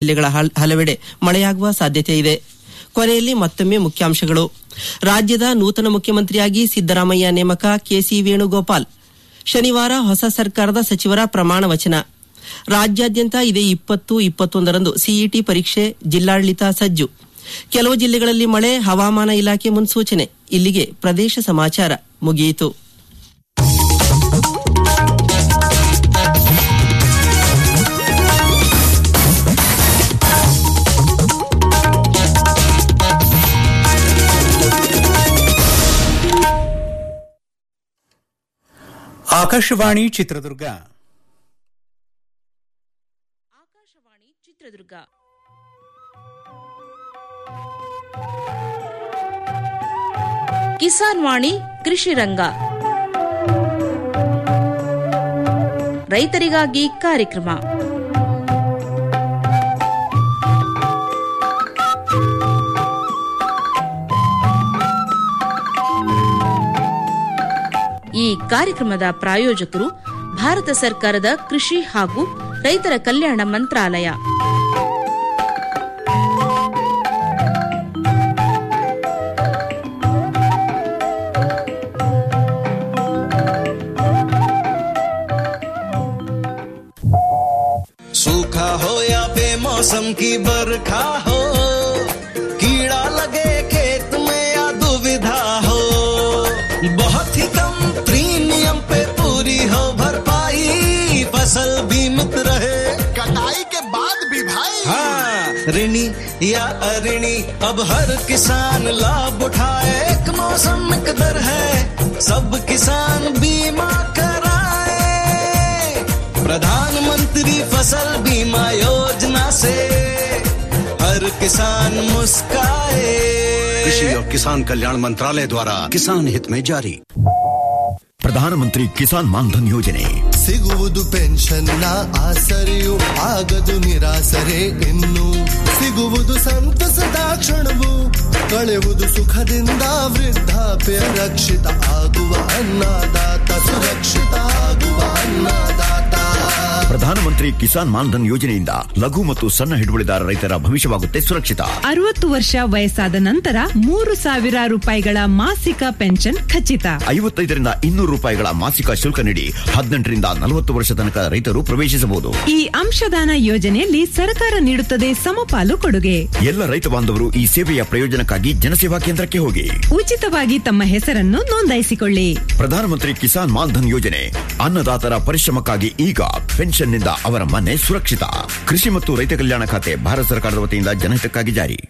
ಜಿಲ್ಲೆಗಳ ಹಲ್- ಹಲವೆಡೆ ಮಳೆಯಾಗುವ ಸಾಧ್ಯತೆ ಇದೆ ಕೊನೆಯಲ್ಲಿ ಮತ್ತೊಮ್ಮೆ ಮುಖ್ಯಾಂಶಗಳು ರಾಜ್ಯದ ನೂತನ ಮುಖ್ಯಮಂತ್ರಿಯಾಗಿ ಸಿದ್ದರಾಮಯ್ಯ ನೇಮಕ ಕೆಸಿ ವೇಣುಗೋಪಾಲ್ ಶನಿವಾರ ಹೊಸ ಸರ್ಕಾರದ ಸಚಿವರ ಪ್ರಮಾಣ ವಚನ ರಾಜ್ಯಾದ್ಯಂತ ಇದೇ ಇಪ್ಪತ್ತು ಇಪ್ಪತ್ತೊಂದರಂದು ಸಿಇಟಿ ಪರೀಕ್ಷೆ ಜಿಲ್ಲಾಡಳಿತ ಸಜ್ಜು ಕೆಲವು ಜಿಲ್ಲೆಗಳಲ್ಲಿ ಮಳೆ ಹವಾಮಾನ ಇಲಾಖೆ ಮುನ್ಸೂಚನೆ ಇಲ್ಲಿಗೆ ಪ್ರದೇಶ ಸಮಾಚಾರ ಮುಗಿಯಿತು ಆಕಾಶವಾಣಿ ಚಿತ್ರದುರ್ಗ ಆಕಾಶವಾಣಿ ಚಿತ್ರದುರ್ಗ ಕಿಸಾನ್ ವಾಣಿ ಕೃಷಿ ರಂಗ ರೈತರಿಗಾಗಿ ಕಾರ್ಯಕ್ರಮ ಈ ಕಾರ್ಯಕ್ರಮದ ಪ್ರಾಯೋಜಕರು ಭಾರತ ಸರ್ಕಾರದ ಕೃಷಿ ಹಾಗೂ ರೈತರ ಕಲ್ಯಾಣ ಮಂತ್ರಾಲಯ सूखा हो या बेमौसम की बरखा हो कीड़ा लगे खेत में या दुविधा हो बहुत ही कम प्रीमियम पे पूरी हो भरपाई फसल बीमित रहे कटाई के बाद भी भाई हाँ ऋणी या अऋणी अब हर किसान लाभ उठाए एक मौसम एक दर है सब किसान बीमा कराए प्रधानमंत्री फसल बीमा योजना से हर किसान मुस्काए कृषि और किसान कल्याण मंत्रालय द्वारा किसान हित में जारी ಪ್ರಧಾನಮಂತ್ರಿ ಕಿಸಾನ್ ಮಾನ್ಧನ್ ಯೋಜನೆ ಸಿಗುವುದು ಪೆನ್ಷನ್ನ ಆಸರೆಯು ಆಗದು ನಿರಾಸರೆ ಇನ್ನು ಸಿಗುವುದು ಸಂತಸದ ಕ್ಷಣವು ಕಳೆವುದು ಸುಖದಿಂದ ವೃದ್ಧಾಪ್ಯ ರಕ್ಷಿತ ಆಗುವ ಅನ್ನದಾತ ಸುರಕ್ಷಿತ ಆಗುವ ಅನ್ನದಾತ ಪ್ರಧಾನಮಂತ್ರಿ ಕಿಸಾನ್ ಮಾನ್ಧನ್ ಯೋಜನೆಯಿಂದ ಲಘು ಮತ್ತು ಸಣ್ಣ ಹಿಡುವಳಿದಾರ ರೈತರ ಭವಿಷ್ಯವಾಗುತ್ತೆ ಸುರಕ್ಷಿತ ಅರವತ್ತು ವರ್ಷ ವಯಸ್ಸಾದ ನಂತರ ಮೂರು ಸಾವಿರ ರೂಪಾಯಿಗಳ ಮಾಸಿಕ ಪೆನ್ಷನ್ ಖಚಿತ ಐವತ್ತೈದರಿಂದ ಇನ್ನೂರು ರೂಪಾಯಿಗಳ ಮಾಸಿಕ ಶುಲ್ಕ ನೀಡಿ ಹದಿನೆಂಟರಿಂದ ನಲವತ್ತು ವರ್ಷ ತನಕ ರೈತರು ಪ್ರವೇಶಿಸಬಹುದು ಈ ಅಂಶದಾನ ಯೋಜನೆಯಲ್ಲಿ ಸರ್ಕಾರ ನೀಡುತ್ತದೆ ಸಮಪಾಲು ಕೊಡುಗೆ ಎಲ್ಲ ರೈತ ಬಾಂಧವರು ಈ ಸೇವೆಯ ಪ್ರಯೋಜನಕ್ಕಾಗಿ ಜನಸೇವಾ ಕೇಂದ್ರಕ್ಕೆ ಹೋಗಿ ಉಚಿತವಾಗಿ ತಮ್ಮ ಹೆಸರನ್ನು ನೋಂದಾಯಿಸಿಕೊಳ್ಳಿ ಪ್ರಧಾನಮಂತ್ರಿ ಕಿಸಾನ್ ಮಾನ್ಧನ್ ಯೋಜನೆ ಅನ್ನದಾತರ ಪರಿಶ್ರಮಕ್ಕಾಗಿ ಈಗ ಪೆನ್ಷನ್ನಿಂದ ಅವರ ಮನೆ ಸುರಕ್ಷಿತ ಕೃಷಿ ಮತ್ತು ರೈತ ಕಲ್ಯಾಣ ಖಾತೆ ಭಾರತ ಸರ್ಕಾರದ ವತಿಯಿಂದ ಜನಹಿತಕ್ಕಾಗಿ ಜಾರಿ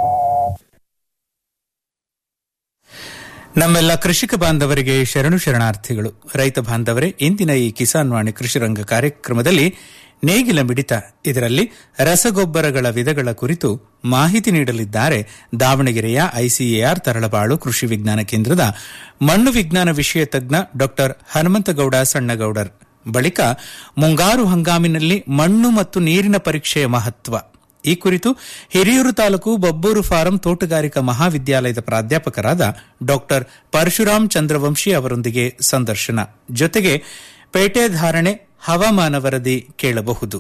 ನಮ್ಮೆಲ್ಲ ಕೃಷಿಕ ಬಾಂಧವರಿಗೆ ಶರಣು ಶರಣಾರ್ಥಿಗಳು ರೈತ ಬಾಂಧವರೇ ಇಂದಿನ ಈ ಕಿಸಾನ್ ವಾಣಿ ಕೃಷಿ ರಂಗ ಕಾರ್ಯಕ್ರಮದಲ್ಲಿ ನೇಗಿಲ ಮಿಡಿತ ಇದರಲ್ಲಿ ರಸಗೊಬ್ಬರಗಳ ವಿಧಗಳ ಕುರಿತು ಮಾಹಿತಿ ನೀಡಲಿದ್ದಾರೆ ದಾವಣಗೆರೆಯ ಐಸಿಎಆರ್ ತರಳಬಾಳು ಕೃಷಿ ವಿಜ್ಞಾನ ಕೇಂದ್ರದ ಮಣ್ಣು ವಿಜ್ಞಾನ ವಿಷಯ ತಜ್ಞ ಡಾಕ್ಟರ್ ಹನುಮಂತಗೌಡ ಸಣ್ಣಗೌಡರ್ ಬಳಿಕ ಮುಂಗಾರು ಹಂಗಾಮಿನಲ್ಲಿ ಮಣ್ಣು ಮತ್ತು ನೀರಿನ ಪರೀಕ್ಷೆಯ ಮಹತ್ವ ಈ ಕುರಿತು ಹಿರಿಯೂರು ತಾಲೂಕು ಬಬ್ಬೂರು ಫಾರಂ ತೋಟಗಾರಿಕಾ ಮಹಾವಿದ್ಯಾಲಯದ ಪ್ರಾಧ್ಯಾಪಕರಾದ ಡಾಕ್ಟರ್ ಪರಶುರಾಮ್ ಚಂದ್ರವಂಶಿ ಅವರೊಂದಿಗೆ ಸಂದರ್ಶನ ಜೊತೆಗೆ ಪೇಟೆ ಧಾರಣೆ ಹವಾಮಾನ ವರದಿ ಕೇಳಬಹುದು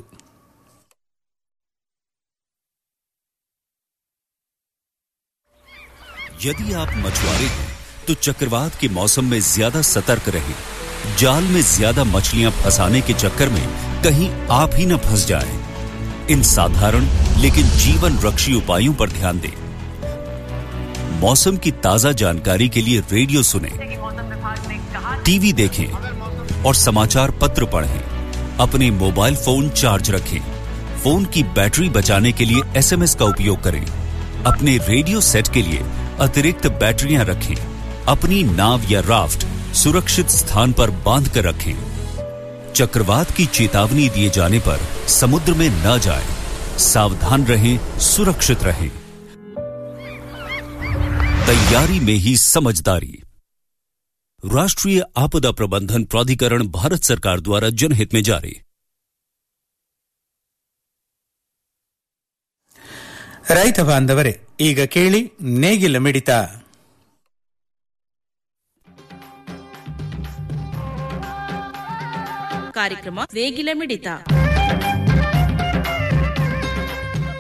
यदि आप मछुआरे हैं तो चक्रवात के मौसम में ज्यादा सतर्क रहें जाल में ज्यादा मछलियां फंसाने के चक्कर में कहीं आप ही न फंस जाएं। इन साधारण लेकिन जीवन रक्षी उपायों पर ध्यान दें मौसम की ताजा जानकारी के लिए रेडियो सुनें टीवी देखें और समाचार पत्र पढ़ें अपने मोबाइल फोन चार्ज रखें फोन की बैटरी बचाने के लिए एसएमएस का उपयोग करें अपने रेडियो सेट के लिए अतिरिक्त बैटरियां रखें अपनी नाव या राफ्ट सुरक्षित स्थान पर बांध कर रखें चक्रवात की चेतावनी दिए जाने पर समुद्र में न जाएं, सावधान रहें सुरक्षित रहें तैयारी में ही समझदारी राष्ट्रीय आपदा प्रबंधन प्राधिकरण भारत सरकार द्वारा जनहित में जारी ರೈತ ಬಾಂಧವರೇ ಈಗ ಕೇಳಿ ನೇಗಿಲ ಮಿಡಿತ ಕಾರ್ಯಕ್ರಮ ನೇಗಿಲ ಮಿಡಿತ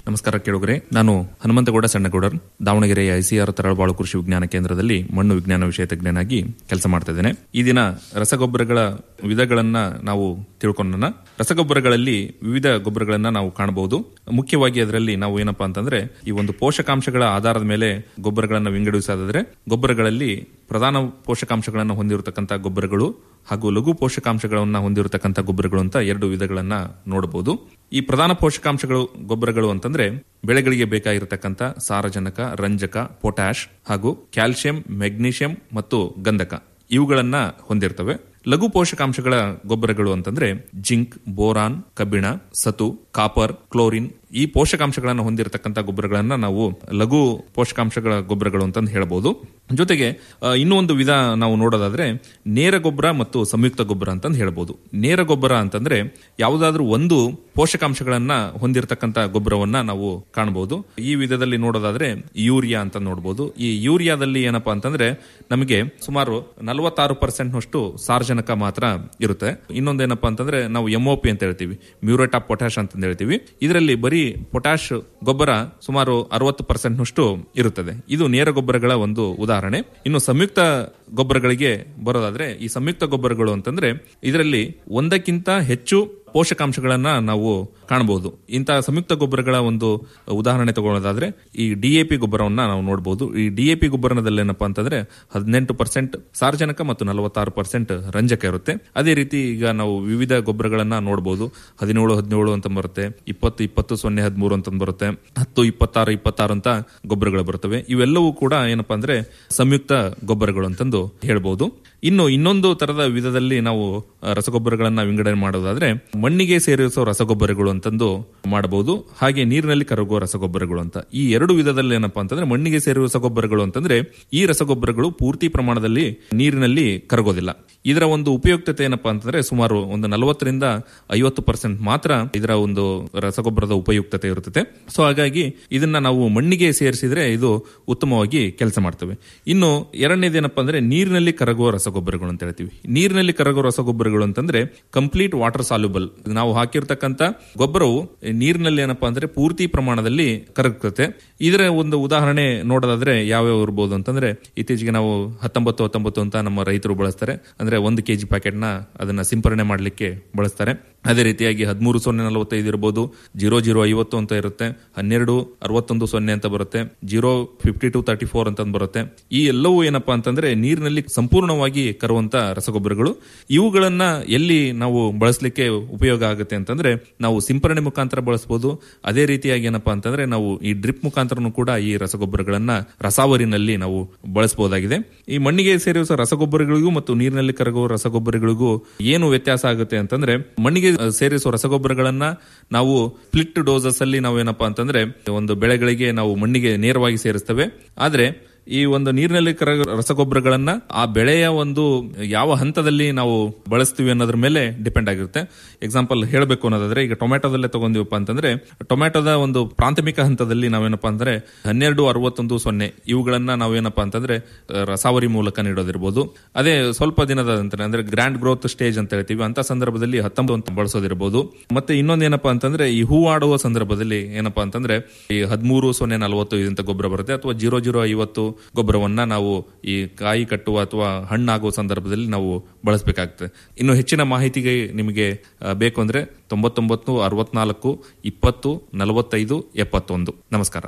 ನಮಸ್ಕಾರ ಕೇಳುಗರೆ ನಾನು ಹನುಮಂತಗೌಡ ಸಣ್ಣಗೌಡರ್ ದಾವಣಗೆರೆಯ ಐಸಿಆರ್ ತರಳಬಾಳು ಕೃಷಿ ವಿಜ್ಞಾನ ಕೇಂದ್ರದಲ್ಲಿ ಮಣ್ಣು ವಿಜ್ಞಾನ ವಿಷಯ ತಜ್ಞನಾಗಿ ಕೆಲಸ ಮಾಡ್ತಾ ಇದ್ದೇನೆ ಈ ದಿನ ರಸಗೊಬ್ಬರಗಳ ವಿಧಗಳನ್ನ ನಾವು ತಿಳ್ಕೊಳ್ಳೋಣ ರಸಗೊಬ್ಬರಗಳಲ್ಲಿ ವಿವಿಧ ಗೊಬ್ಬರಗಳನ್ನ ನಾವು ಕಾಣಬಹುದು ಮುಖ್ಯವಾಗಿ ಅದರಲ್ಲಿ ನಾವು ಏನಪ್ಪಾ ಅಂತಂದ್ರೆ ಈ ಒಂದು ಪೋಷಕಾಂಶಗಳ ಆಧಾರದ ಮೇಲೆ ಗೊಬ್ಬರಗಳನ್ನ ವಿಂಗಡಿಸೋದಾದ್ರೆ ಗೊಬ್ಬರಗಳಲ್ಲಿ ಪ್ರಧಾನ ಪೋಷಕಾಂಶಗಳನ್ನು ಹೊಂದಿರತಕ್ಕಂಥ ಗೊಬ್ಬರಗಳು ಹಾಗೂ ಲಘು ಪೋಷಕಾಂಶಗಳನ್ನ ಹೊಂದಿರತಕ್ಕಂಥ ಗೊಬ್ಬರಗಳು ಅಂತ ಎರಡು ವಿಧಗಳನ್ನ ನೋಡಬಹುದು ಈ ಪ್ರಧಾನ ಪೋಷಕಾಂಶಗಳು ಗೊಬ್ಬರಗಳು ಅಂತಂದ್ರೆ ಬೆಳೆಗಳಿಗೆ ಬೇಕಾಗಿರತಕ್ಕಂಥ ಸಾರಜನಕ ರಂಜಕ ಪೊಟ್ಯಾಶ್ ಹಾಗೂ ಕ್ಯಾಲ್ಸಿಯಂ ಮೆಗ್ನೀಷಿಯಂ ಮತ್ತು ಗಂಧಕ ಇವುಗಳನ್ನ ಹೊಂದಿರ್ತವೆ ಲಘು ಪೋಷಕಾಂಶಗಳ ಗೊಬ್ಬರಗಳು ಅಂತಂದ್ರೆ ಜಿಂಕ್ ಬೋರಾನ್ ಕಬ್ಬಿಣ ಸತು ಕಾಪರ್ ಕ್ಲೋರಿನ್ ಈ ಪೋಷಕಾಂಶಗಳನ್ನು ಹೊಂದಿರತಕ್ಕಂಥ ಗೊಬ್ಬರಗಳನ್ನ ನಾವು ಲಘು ಪೋಷಕಾಂಶಗಳ ಗೊಬ್ಬರಗಳು ಅಂತ ಹೇಳಬಹುದು ಜೊತೆಗೆ ಆ, ಇನ್ನೂ ಒಂದು ವಿಧ ನಾವು ನೋಡೋದಾದ್ರೆ ನೇರ ಗೊಬ್ಬರ ಮತ್ತು ಸಂಯುಕ್ತ ಗೊಬ್ಬರ ಅಂತ ಹೇಳ್ಬೋದು ನೇರ ಗೊಬ್ಬರ ಅಂತಂದ್ರೆ ಯಾವುದಾದ್ರೂ ಒಂದು ಪೋಷಕಾಂಶಗಳನ್ನ ಹೊಂದಿರತಕ್ಕಂಥ ಗೊಬ್ಬರವನ್ನ ನಾವು ಕಾಣಬಹುದು ಈ ವಿಧದಲ್ಲಿ ನೋಡೋದಾದ್ರೆ ಯೂರಿಯಾ ಅಂತ ನೋಡಬಹುದು ಈ ಯೂರಿಯಾದಲ್ಲಿ ಏನಪ್ಪಾ ಅಂತಂದ್ರೆ ನಮಗೆ ಸುಮಾರು ನಲವತ್ತಾರು ಪರ್ಸೆಂಟ್ ನಷ್ಟು ಸಾರ್ವಜನಿಕ ಮಾತ್ರ ಇರುತ್ತೆ ಇನ್ನೊಂದೇನಪ್ಪಾ ಅಂತಂದ್ರೆ ನಾವು ಎಂಒಪಿ ಅಂತ ಹೇಳ್ತೀವಿ ಮ್ಯೂರೇಟ್ ಆಫ್ ಪೊಟ್ಯಾಶ್ ಅಂತ ಹೇಳ್ತೀವಿ ಇದರಲ್ಲಿ ಬರೀ ಪೊಟ್ಯಾಶ್ ಗೊಬ್ಬರ ಸುಮಾರು ಅರವತ್ತು ಪರ್ಸೆಂಟ್ ನಷ್ಟು ಇರುತ್ತದೆ ಇದು ನೇರ ಗೊಬ್ಬರಗಳ ಒಂದು ಉದಾಹರಣೆ ಇನ್ನು ಸಂಯುಕ್ತ ಗೊಬ್ಬರಗಳಿಗೆ ಬರೋದಾದ್ರೆ ಈ ಸಂಯುಕ್ತ ಗೊಬ್ಬರಗಳು ಅಂತಂದ್ರೆ ಇದರಲ್ಲಿ ಒಂದಕ್ಕಿಂತ ಹೆಚ್ಚು ಪೋಷಕಾಂಶಗಳನ್ನ ನಾವು ಕಾಣಬಹುದು ಇಂತಹ ಸಂಯುಕ್ತ ಗೊಬ್ಬರಗಳ ಒಂದು ಉದಾಹರಣೆ ತಗೊಳ್ಳೋದಾದ್ರೆ ಈ ಡಿಎಪಿ ಗೊಬ್ಬರವನ್ನ ನಾವು ನೋಡಬಹುದು ಈ ಡಿಎಪಿ ಗೊಬ್ಬರದಲ್ಲಿ ಏನಪ್ಪಾ ಅಂತಂದ್ರೆ ಹದಿನೆಂಟು ಪರ್ಸೆಂಟ್ ಸಾರ್ವಜನಿಕ ಮತ್ತು ನಲವತ್ತಾರು ಪರ್ಸೆಂಟ್ ರಂಜಕ ಇರುತ್ತೆ ಅದೇ ರೀತಿ ಈಗ ನಾವು ವಿವಿಧ ಗೊಬ್ಬರಗಳನ್ನ ನೋಡಬಹುದು ಹದಿನೇಳು ಹದಿನೇಳು ಅಂತ ಬರುತ್ತೆ ಇಪ್ಪತ್ತು ಇಪ್ಪತ್ತು ಸೊನ್ನೆ ಹದಿಮೂರು ಅಂತ ಬರುತ್ತೆ ಹತ್ತು ಇಪ್ಪತ್ತಾರು ಇಪ್ಪತ್ತಾರು ಅಂತ ಗೊಬ್ಬರಗಳು ಬರ್ತವೆ ಇವೆಲ್ಲವೂ ಕೂಡ ಏನಪ್ಪಾ ಅಂದ್ರೆ ಸಂಯುಕ್ತ ಗೊಬ್ಬರಗಳು ಅಂತಂದು ಹೇಳ್ಬಹುದು ಇನ್ನು ಇನ್ನೊಂದು ತರದ ವಿಧದಲ್ಲಿ ನಾವು ಆ, ರಸಗೊಬ್ಬರಗಳನ್ನ ವಿಂಗಡಣೆ ಮಾಡೋದಾದ್ರೆ ಮಣ್ಣಿಗೆ ಸೇರಿಸೋ ರಸಗೊಬ್ಬರಗಳು ಅಂತಂದು ಮಾಡಬಹುದು ಹಾಗೆ ನೀರಿನಲ್ಲಿ ಕರಗುವ ರಸಗೊಬ್ಬರಗಳು ಅಂತ ಈ ಎರಡು ವಿಧದಲ್ಲಿ ಏನಪ್ಪಾ ಅಂತಂದ್ರೆ ಮಣ್ಣಿಗೆ ಸೇರುವ ರಸಗೊಬ್ಬರಗಳು ಅಂತಂದ್ರೆ ಈ ರಸಗೊಬ್ಬರಗಳು ಪೂರ್ತಿ ಪ್ರಮಾಣದಲ್ಲಿ ನೀರಿನಲ್ಲಿ ಕರಗೋದಿಲ್ಲ ಇದರ ಒಂದು ಉಪಯುಕ್ತತೆ ಏನಪ್ಪಾ ಅಂತಂದ್ರೆ ಸುಮಾರು ಒಂದು ನಲವತ್ತರಿಂದ ಐವತ್ತು ಪರ್ಸೆಂಟ್ ಮಾತ್ರ ಇದರ ಒಂದು ರಸಗೊಬ್ಬರದ ಉಪಯುಕ್ತತೆ ಇರುತ್ತದೆ ಸೊ ಹಾಗಾಗಿ ಇದನ್ನ ನಾವು ಮಣ್ಣಿಗೆ ಸೇರಿಸಿದ್ರೆ ಇದು ಉತ್ತಮವಾಗಿ ಕೆಲಸ ಮಾಡ್ತವೆ ಇನ್ನು ಎರಡನೇದೇನಪ್ಪ ಅಂದ್ರೆ ನೀರಿನಲ್ಲಿ ಕರಗುವ ರಸಗೊಬ್ಬರಗಳು ಅಂತ ಹೇಳ್ತೀವಿ ನೀರಿನಲ್ಲಿ ಕರಗುವ ರಸಗೊಬ್ಬರಗಳು ಅಂತಂದ್ರೆ ಕಂಪ್ಲೀಟ್ ವಾಟರ್ ಸಾಲ್ಯುಬಲ್ ನಾವು ಹಾಕಿರ್ತಕ್ಕಂಥ ಗೊಬ್ಬರವು ನೀರಿನಲ್ಲಿ ಏನಪ್ಪಾ ಅಂದ್ರೆ ಪೂರ್ತಿ ಪ್ರಮಾಣದಲ್ಲಿ ಕರಗುತ್ತದೆ ಇದರ ಒಂದು ಉದಾಹರಣೆ ನೋಡೋದಾದ್ರೆ ಯಾವ್ಯಾವ ಇರ್ಬೋದು ಅಂತಂದ್ರೆ ಇತ್ತೀಚೆಗೆ ನಾವು ಹತ್ತೊಂಬತ್ತು ಹತ್ತೊಂಬತ್ತು ಅಂತ ನಮ್ಮ ರೈತರು ಬಳಸ್ತಾರೆ ಅಂದ್ರೆ ಒಂದು ಕೆಜಿ ಪ್ಯಾಕೆಟ್ ನ ಅದನ್ನ ಸಿಂಪರಣೆ ಮಾಡಲಿಕ್ಕೆ ಬಳಸ್ತಾರೆ ಅದೇ ರೀತಿಯಾಗಿ ಹದಿಮೂರು ಸೊನ್ನೆ ನಲವತ್ತೈದು ಇರಬಹುದು ಜೀರೋ ಜೀರೋ ಐವತ್ತು ಅಂತ ಇರುತ್ತೆ ಹನ್ನೆರಡು ಅರವತ್ತೊಂದು ಸೊನ್ನೆ ಅಂತ ಬರುತ್ತೆ zero fifty two thirty four ಅಂತ ಬರುತ್ತೆ ಈ ಎಲ್ಲವೂ ಏನಪ್ಪಾ ಅಂತಂದ್ರೆ ನೀರಿನಲ್ಲಿ ಸಂಪೂರ್ಣವಾಗಿ ಕರುವಂತ ರಸಗೊಬ್ಬರಗಳು ಇವುಗಳನ್ನ ಎಲ್ಲಿ ನಾವು ಬಳಸಲಿಕ್ಕೆ ಉಪಯೋಗ ಆಗುತ್ತೆ ಅಂತಂದ್ರೆ ನಾವು ಸಿಂಪರಣೆ ಮುಖಾಂತರ ಬಳಸಬಹುದು ಅದೇ ರೀತಿಯಾಗಿ ಏನಪ್ಪಾ ಅಂತಂದ್ರೆ ನಾವು ಈ ಡ್ರಿಪ್ ಮುಖಾಂತರನು ಕೂಡ ಈ ರಸಗೊಬ್ಬರಗಳನ್ನ ರಸಾವರಿನಲ್ಲಿ ನಾವು ಬಳಸಬಹುದಾಗಿದೆ ಈ ಮಣ್ಣಿಗೆ ಸೇರಿಸುವ ರಸಗೊಬ್ಬರಗಳಿಗೂ ಮತ್ತು ನೀರಿನಲ್ಲಿ ಕರಗುವ ರಸಗೊಬ್ಬರಗಳಿಗೂ ಏನು ವ್ಯತ್ಯಾಸ ಆಗುತ್ತೆ ಅಂತಂದ್ರೆ ಮಣ್ಣಿಗೆ ಸೇರಿಸುವ ರಸಗೊಬ್ಬರಗಳನ್ನ ನಾವು ಸ್ಪ್ಲಿಟ್ ಡೋಸಸ್ ಅಲ್ಲಿ ನಾವೇನಪ್ಪಾ ಅಂತಂದ್ರೆ ಒಂದು ಬೆಳೆಗಳಿಗೆ ನಾವು ಮಣ್ಣಿಗೆ ನೇರವಾಗಿ ಸೇರಿಸ್ತೇವೆ ಆದ್ರೆ ಈ ಒಂದು ನೀರಿನಲ್ಲಿ ಕರಗ ರಸಗೊಬ್ಬರಗಳನ್ನ ಆ ಬೆಳೆಯ ಒಂದು ಯಾವ ಹಂತದಲ್ಲಿ ನಾವು ಬಳಸ್ತೀವಿ ಅನ್ನೋದ್ರ ಮೇಲೆ ಡಿಪೆಂಡ್ ಆಗಿರುತ್ತೆ ಎಕ್ಸಾಂಪಲ್ ಹೇಳಬೇಕು ಅನ್ನೋದಾದ್ರೆ ಈಗ ಟೊಮ್ಯಾಟೋದಲ್ಲೇ ತಗೊಂಡಿವಪ್ಪ ಅಂತಂದ್ರೆ ಟೊಮ್ಯಾಟೋದ ಒಂದು ಪ್ರಾಥಮಿಕ ಹಂತದಲ್ಲಿ ನಾವೇನಪ್ಪಾ ಅಂದ್ರೆ ಹನ್ನೆರಡು ಅರವತ್ತೊಂದು ಸೊನ್ನೆ ಇವುಗಳನ್ನ ನಾವೇನಪ್ಪಾ ಅಂತಂದ್ರೆ ಆ, ರಸಾವರಿ ಮೂಲಕ ನೀಡೋದಿರ್ಬೋದು ಅದೇ ಸ್ವಲ್ಪ ದಿನದ ನಂತರ ಅಂದ್ರೆ ಗ್ರ್ಯಾಂಡ್ ಗ್ರೋತ್ ಸ್ಟೇಜ್ ಅಂತ ಹೇಳ್ತೀವಿ ಅಂತ ಸಂದರ್ಭದಲ್ಲಿ ಹತ್ತೊಂಬತ್ತು ಅಂತ ಬಳಸೋದಿರ್ಬೋದು ಮತ್ತೆ ಇನ್ನೊಂದು ಏನಪ್ಪಾ ಅಂತಂದ್ರೆ ಈ ಹೂವಾಡುವ ಸಂದರ್ಭದಲ್ಲಿ ಏನಪ್ಪಾ ಅಂತಂದ್ರೆ ಈ ಹದಿಮೂರು ಸೊನ್ನೆ ನಲವತ್ತು ಇಂತ ಗೊಬ್ಬರ ಬರುತ್ತೆ ಅಥವಾ ಜೀರೋ ಜೀರೋ ಐವತ್ತು ಗೊಬ್ಬರವನ್ನ ನಾವು ಈ ಕಾಯಿ ಕಟ್ಟುವ ಅಥವಾ ಹಣ್ಣಾಗುವ ಸಂದರ್ಭದಲ್ಲಿ ನಾವು ಬಳಸಬೇಕಾಗ್ತದೆ ಇನ್ನು ಹೆಚ್ಚಿನ ಮಾಹಿತಿಗೆ ನಿಮಗೆ ಆ, ಬೇಕು ಅಂದ್ರೆ ತೊಂಬತ್ತೊಂಬತ್ತು ಅರವತ್ನಾಲ್ಕು ಇಪ್ಪತ್ತು ನಲವತ್ತೈದು ಎಪ್ಪತ್ತೊಂದು ನಮಸ್ಕಾರ